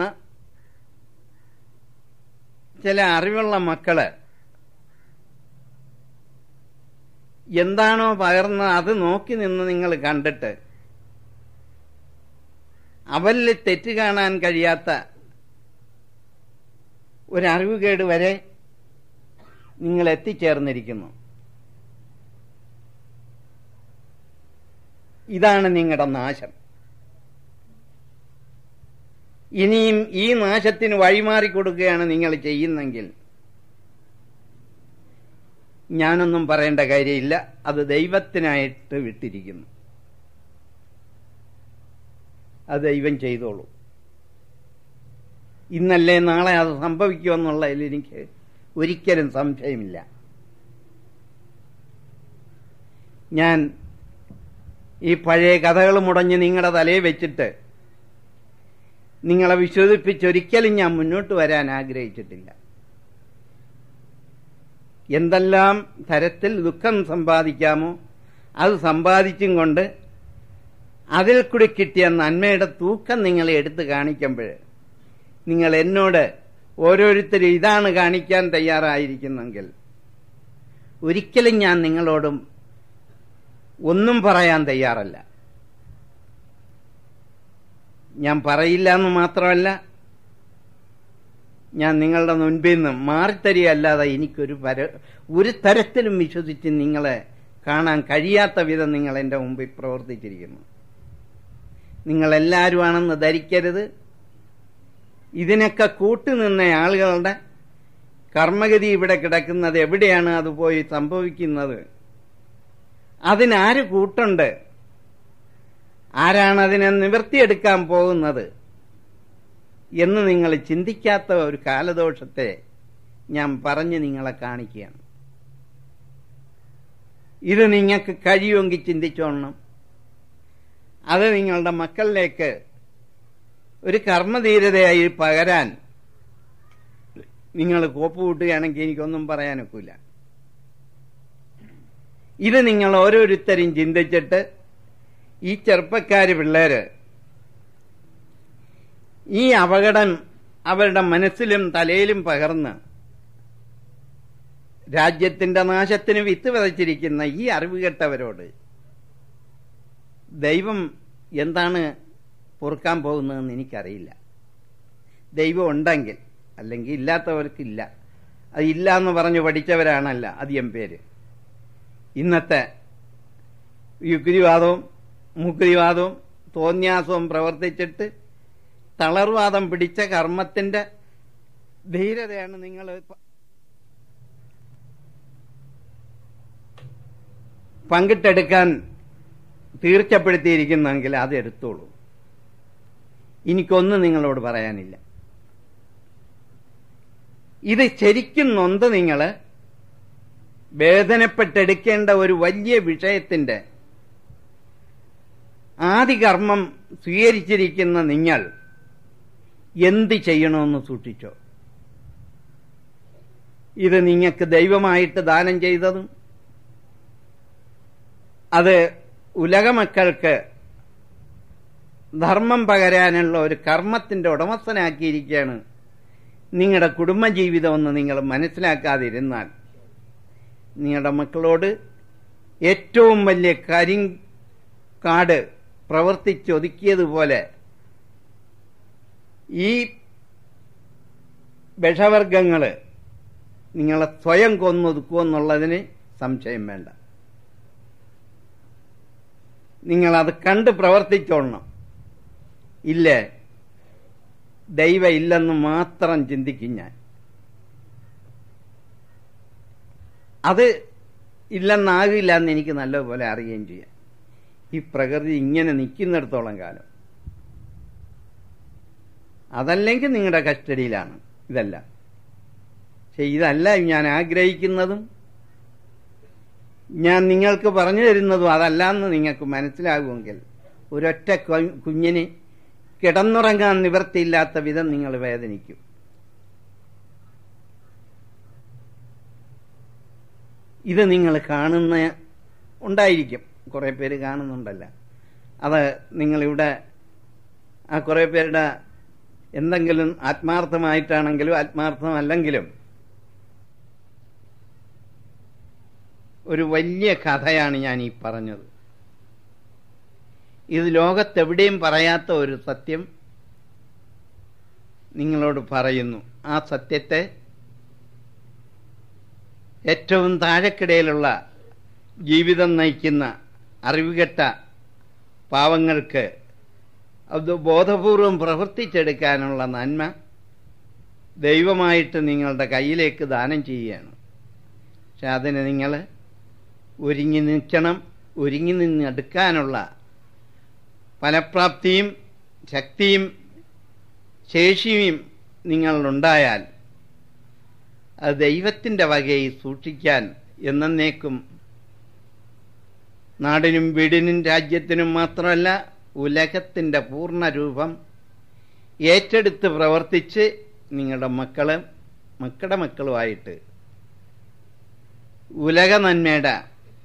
ചില അറിവുള്ള മക്കള് എന്താണോ പകർന്ന് അത് നോക്കി നിന്ന് നിങ്ങൾ കണ്ടിട്ട് അവരിൽ തെറ്റ് കാണാൻ കഴിയാത്ത ഒരറിവുകേട് വരെ നിങ്ങൾ എത്തിച്ചേർന്നിരിക്കുന്നു ഇതാണ് നിങ്ങളുടെ നാശം ഇനിയും ഈ നാശത്തിന് വഴിമാറി കൊടുക്കുകയാണ് നിങ്ങൾ ചെയ്യുന്നെങ്കിൽ ഞാനൊന്നും പറയേണ്ട കാര്യമില്ല അത് ദൈവത്തിനായിട്ട് വിട്ടിരിക്കുന്നു അത് ദൈവം ചെയ്തോളൂ ഇന്നല്ലേ നാളെ അത് സംഭവിക്കുമെന്നുള്ളതിൽ എനിക്ക് ഒരിക്കലും സംശയമില്ല ഞാൻ ഈ പഴയ കഥകൾ മുടഞ്ഞ് നിങ്ങളുടെ തലയിൽ വെച്ചിട്ട് നിങ്ങളെ വിശ്വസിപ്പിച്ചൊരിക്കലും ഞാൻ മുന്നോട്ട് വരാൻ ആഗ്രഹിച്ചിട്ടില്ല എന്തെല്ലാം തരത്തിൽ ദുഃഖം സമ്പാദിക്കാമോ അത് സമ്പാദിച്ചും കൊണ്ട് അതിൽ കൂടി കിട്ടിയ നന്മയുടെ തൂക്കം നിങ്ങളെ എടുത്ത് കാണിക്കുമ്പോൾ നിങ്ങൾ എന്നോട് ഓരോരുത്തരും ഇതാണ് കാണിക്കാൻ തയ്യാറായിരിക്കുന്നെങ്കിൽ ഒരിക്കലും ഞാൻ നിങ്ങളോടും ഒന്നും പറയാൻ തയ്യാറല്ല ഞാൻ പറയില്ല എന്ന് മാത്രമല്ല ഞാൻ നിങ്ങളുടെ മുൻപിൽ നിന്ന് മാറിത്തരികയല്ലാതെ എനിക്കൊരു പര ഒരു തരത്തിലും വിശ്വസിച്ച് നിങ്ങളെ കാണാൻ കഴിയാത്ത വിധം നിങ്ങൾ എൻ്റെ മുമ്പിൽ പ്രവർത്തിച്ചിരിക്കുന്നു നിങ്ങളെല്ലാവരുമാണെന്ന് ധരിക്കരുത് ഇതിനൊക്കെ കൂട്ടുനിന്ന ആളുകളുടെ കർമ്മഗതി ഇവിടെ കിടക്കുന്നത് എവിടെയാണ് അത് പോയി സംഭവിക്കുന്നത് അതിനാര് കൂട്ടുണ്ട് ആരാണ് അതിനെ നിവർത്തിയെടുക്കാൻ പോകുന്നത് എന്ന് നിങ്ങൾ ചിന്തിക്കാത്ത ഒരു കാലദോഷത്തെ ഞാൻ പറഞ്ഞ് നിങ്ങളെ കാണിക്കുകയാണ് ഇത് നിങ്ങൾക്ക് കഴിയുമെങ്കിൽ ചിന്തിച്ചോളണം അത് നിങ്ങളുടെ മക്കളിലേക്ക് ഒരു കർമ്മധീരതയായി പകരാൻ നിങ്ങൾ കോപ്പ് കൂട്ടുകയാണെങ്കിൽ എനിക്കൊന്നും പറയാനൊക്കില്ല ഇത് നിങ്ങൾ ഓരോരുത്തരും ചിന്തിച്ചിട്ട് ഈ ചെറുപ്പക്കാര് പിള്ളേര് ഈ അപകടം അവരുടെ മനസ്സിലും തലയിലും പകർന്ന് രാജ്യത്തിന്റെ നാശത്തിന് വിത്ത് വിതച്ചിരിക്കുന്ന ഈ അറിവുകെട്ടവരോട് ദൈവം എന്താണ് പൊറുക്കാൻ പോകുന്നതെന്ന് എനിക്കറിയില്ല ദൈവം ഉണ്ടെങ്കിൽ അല്ലെങ്കിൽ ഇല്ലാത്തവർക്കില്ല അത് ഇല്ല എന്ന് പറഞ്ഞു പഠിച്ചവരാണല്ല അധികം പേര് ഇന്നത്തെ യുക്തിവാദവും മുക്തിവാദവും തോന്യാസവും പ്രവർത്തിച്ചിട്ട് തളർവാദം പിടിച്ച കർമ്മത്തിന്റെ ധീരതയാണ് നിങ്ങൾ പങ്കിട്ടെടുക്കാൻ തീർച്ചപ്പെടുത്തിയിരിക്കുന്നെങ്കിൽ അത് എടുത്തോളൂ എനിക്കൊന്നും നിങ്ങളോട് പറയാനില്ല ഇത് ശരിക്കും നൊന്ത് നിങ്ങൾ വേദനപ്പെട്ടെടുക്കേണ്ട ഒരു വലിയ വിഷയത്തിന്റെ ആദികർമ്മം സ്വീകരിച്ചിരിക്കുന്ന നിങ്ങൾ എന്ത് ചെയ്യണമെന്ന് സൂക്ഷിച്ചോ ഇത് നിങ്ങൾക്ക് ദൈവമായിട്ട് ദാനം ചെയ്തതും അത് ഉലകമക്കൾക്ക് ധർമ്മം പകരാനുള്ള ഒരു കർമ്മത്തിന്റെ ഉടമസ്ഥനാക്കിയിരിക്കുകയാണ് നിങ്ങളുടെ കുടുംബജീവിതമൊന്ന് നിങ്ങൾ മനസ്സിലാക്കാതിരുന്നാൽ നിങ്ങളുടെ മക്കളോട് ഏറ്റവും വലിയ കരിങ്കാട് പ്രവർത്തിച്ചൊതുക്കിയതുപോലെ ഈ വിഷവർഗങ്ങൾ നിങ്ങളെ സ്വയം കൊന്നൊതുക്കുമെന്നുള്ളതിന് സംശയം വേണ്ട നിങ്ങളത് കണ്ട് പ്രവർത്തിച്ചോളണം ഇല്ലേ ദൈവം ഇല്ലെന്ന് മാത്രം ചിന്തിക്കും ഞാൻ അത് ഇല്ലെന്നാകില്ല എന്ന് എനിക്ക് നല്ലപോലെ അറിയുകയും ചെയ്യാം ഈ പ്രകൃതി ഇങ്ങനെ നിൽക്കുന്നിടത്തോളം കാലം അതല്ലെങ്കിൽ നിങ്ങളുടെ കസ്റ്റഡിയിലാണ് ഇതല്ല പക്ഷെ ഇതല്ല ഞാൻ ആഗ്രഹിക്കുന്നതും ഞാൻ നിങ്ങൾക്ക് പറഞ്ഞു തരുന്നതും അതല്ല എന്ന് നിങ്ങൾക്ക് മനസ്സിലാകുമെങ്കിൽ ഒരൊറ്റ കു- കുഞ്ഞിന് കിടന്നുറങ്ങാൻ നിവൃത്തിയില്ലാത്ത വിധം നിങ്ങൾ വേദനിക്കും ഇത് നിങ്ങൾ കാണുന്ന ഉണ്ടായിരിക്കും കുറെ പേര് കാണുന്നുണ്ടല്ല അത് നിങ്ങളിവിടെ ആ കുറെ പേരുടെ എന്തെങ്കിലും ആത്മാർത്ഥമായിട്ടാണെങ്കിലും ആത്മാർത്ഥമല്ലെങ്കിലും ഒരു വലിയ കഥയാണ് ഞാൻ ഈ പറഞ്ഞത് ഇത് ലോകത്തെവിടെയും പറയാത്ത ഒരു സത്യം നിങ്ങളോട് പറയുന്നു ആ സത്യത്തെ ഏറ്റവും താഴെക്കിടയിലുള്ള ജീവിതം നയിക്കുന്ന അറിവുകെട്ട പാവങ്ങൾക്ക് അത് ബോധപൂർവം പ്രവർത്തിച്ചെടുക്കാനുള്ള നന്മ ദൈവമായിട്ട് നിങ്ങളുടെ കയ്യിലേക്ക് ദാനം ചെയ്യുകയാണ് പക്ഷെ അതിന് നിങ്ങൾ ഒരുങ്ങി നിൽക്കണം ഒരുങ്ങി നിന്നെടുക്കാനുള്ള ഫലപ്രാപ്തിയും ശക്തിയും ശേഷിയും നിങ്ങളിലുണ്ടായാൽ അത് ദൈവത്തിൻ്റെ വകയിൽ സൂക്ഷിക്കാൻ എന്നേക്കും നാടിനും വീടിനും രാജ്യത്തിനും മാത്രമല്ല ഉലകത്തിൻ്റെ പൂർണ്ണ രൂപം ഏറ്റെടുത്ത് പ്രവർത്തിച്ച് നിങ്ങളുടെ മക്കള് മക്കളുടെ മക്കളുമായിട്ട് ഉലക നന്മയുടെ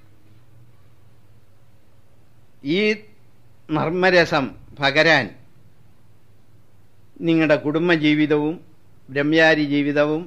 ഈ നർമ്മരസം പകരാൻ നിങ്ങളുടെ കുടുംബജീവിതവും ബ്രഹ്മചാരി ജീവിതവും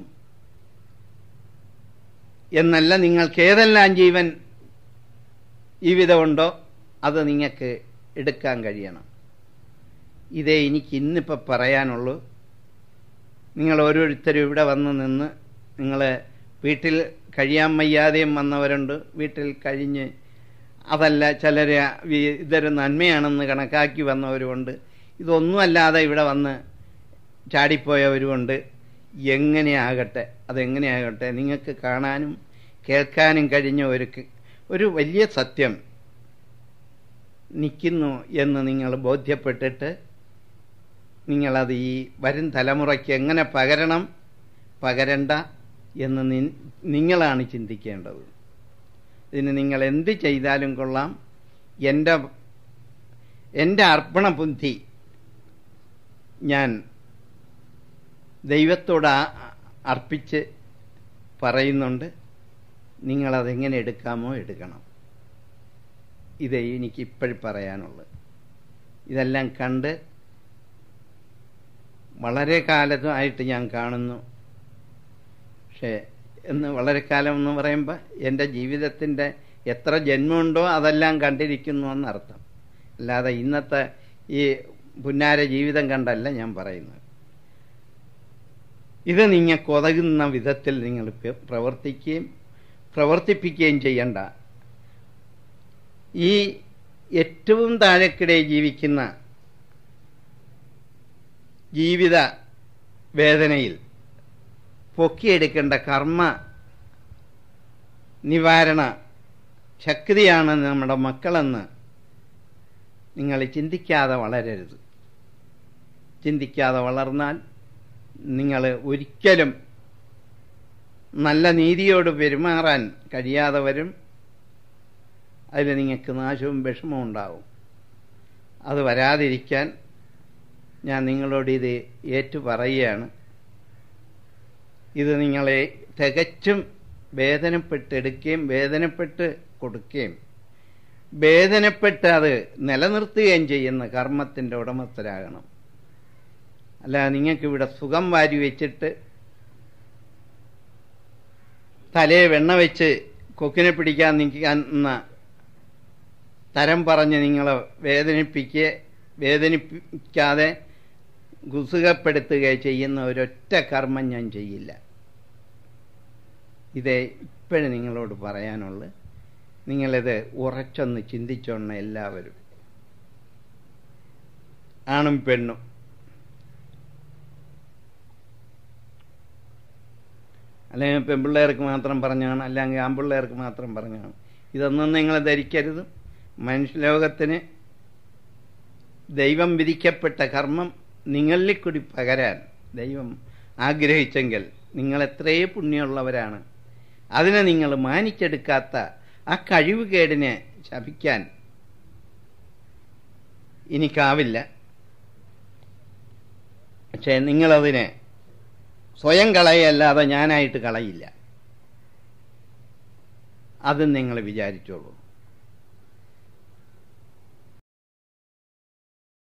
എന്നല്ല നിങ്ങൾക്ക് ഏതെല്ലാം ജീവൻ ജീവിതമുണ്ടോ അത് നിങ്ങൾക്ക് എടുക്കാൻ കഴിയണം ഇതേ എനിക്ക് ഇന്നിപ്പോൾ പറയാനുള്ളൂ നിങ്ങൾ ഓരോരുത്തരും ഇവിടെ വന്ന് നിന്ന് നിങ്ങൾ വീട്ടിൽ കഴിയാൻ വയ്യാതെയും വന്നവരുണ്ട് വീട്ടിൽ കഴിഞ്ഞ് അതല്ല ചിലർ ഇതൊരു നന്മയാണെന്ന് കണക്കാക്കി വന്നവരുമുണ്ട് ഇതൊന്നുമല്ലാതെ ഇവിടെ വന്ന് ചാടിപ്പോയവരുമുണ്ട് എങ്ങനെയാകട്ടെ അതെങ്ങനെയാകട്ടെ നിങ്ങൾക്ക് കാണാനും കേൾക്കാനും കഴിഞ്ഞ ഒരു ക- ഒരു വലിയ സത്യം നിൽക്കുന്നു എന്ന് നിങ്ങൾ ബോധ്യപ്പെട്ടിട്ട് നിങ്ങളത് ഈ വരും തലമുറയ്ക്ക് എങ്ങനെ പകരണം പകരണ്ട എന്ന് നി- നിങ്ങളാണ് ചിന്തിക്കേണ്ടത് ഇതിന് നിങ്ങൾ എന്ത് ചെയ്താലും കൊള്ളാം എൻ്റെ എൻ്റെ അർപ്പണ ബുദ്ധി ഞാൻ ദൈവത്തോട് ആ- അർപ്പിച്ച് പറയുന്നുണ്ട് നിങ്ങളതെങ്ങനെ എടുക്കാമോ എടുക്കണം ഇതേ എനിക്ക് ഇപ്പോഴും പറയാനുള്ളത് ഇതെല്ലാം കണ്ട് വളരെ കാലമായിട്ട് ഞാൻ കാണുന്നു പക്ഷേ എന്ന് വളരെ കാലം എന്ന് പറയുമ്പോൾ എൻ്റെ ജീവിതത്തിൻ്റെ എത്ര ജന്മമുണ്ടോ അതെല്ലാം കണ്ടിരിക്കുന്നു എന്നർത്ഥം അല്ലാതെ ഇന്നത്തെ ഈ പുന്നാര ജീവിതം കണ്ടല്ല ഞാൻ പറയുന്നത് ഇത് നിങ്ങൾക്ക് ഉതകുന്ന വിധത്തിൽ നിങ്ങൾ പ്ര- പ്രവർത്തിക്കുകയും പ്രവർത്തിപ്പിക്കുകയും ചെയ്യണ്ട ഈ ഏറ്റവും താഴെക്കിടയിൽ ജീവിക്കുന്ന ജീവിത വേദനയിൽ പൊക്കിയെടുക്കേണ്ട കർമ്മ നിവാരണ ശക്തിയാണ് നമ്മുടെ മക്കളെന്ന് നിങ്ങൾ ചിന്തിക്കാതെ വളരരുത് ചിന്തിക്കാതെ വളർന്നാൽ നിങ്ങൾ ഒരിക്കലും നല്ല നീതിയോട് പെരുമാറാൻ കഴിയാതെ വരും അതിൽ നിങ്ങൾക്ക് നാശവും വിഷമവും ഉണ്ടാവും അത് വരാതിരിക്കാൻ ഞാൻ നിങ്ങളോട് ഇത് ഏറ്റു പറയുകയാണ് ഇത് നിങ്ങളെ തികച്ചും വേദനപ്പെട്ടെടുക്കുകയും വേദനപ്പെട്ട് കൊടുക്കുകയും വേദനപ്പെട്ട് അത് നിലനിർത്തുകയും ചെയ്യുന്ന കർമ്മത്തിൻ്റെ ഉടമസ്ഥരാകണം അല്ല നിങ്ങൾക്ക് ഇവിടെ സുഖം വാരി വെച്ചിട്ട് തലയെ വെണ്ണ വെച്ച് കൊക്കിനെ പിടിക്കാൻ നിൽക്കുന്ന തരം പറഞ്ഞ് നിങ്ങളെ വേദനിപ്പിക്കുക വേദനിപ്പിക്കാതെ കുസുഖപ്പെടുത്തുകയോ ചെയ്യുന്ന ഒരൊറ്റ കർമ്മം ഞാൻ ചെയ്യില്ല ഇതേ ഇപ്പോഴും നിങ്ങളോട് പറയാനുള്ളത് നിങ്ങളിത് ഉറച്ചൊന്ന് ചിന്തിച്ചോണം എല്ലാവരും ആണും പെണ്ണും അല്ലെങ്കിൽ പെൺപിള്ളേർക്ക് മാത്രം പറഞ്ഞാണ് അല്ലെങ്കിൽ ആൺപിള്ളേർക്ക് മാത്രം പറഞ്ഞാണ് ഇതൊന്നും നിങ്ങൾ ധരിക്കരുത് മനുഷ്യലോകത്തിന് ദൈവം വിധിക്കപ്പെട്ട കർമ്മം നിങ്ങളിൽ കൂടി പകരാൻ ദൈവം ആഗ്രഹിച്ചെങ്കിൽ നിങ്ങൾ എത്രയേ പുണ്യമുള്ളവരാണ് അതിനെ നിങ്ങൾ മാനിച്ചെടുക്കാത്ത ആ കഴിവുകേടിനെ ശപിക്കാൻ എനിക്കാവില്ല പക്ഷേ നിങ്ങളതിനെ സ്വയം കളയല്ലാതെ ഞാനായിട്ട് കളയില്ല അതും നിങ്ങൾ വിചാരിച്ചോളൂ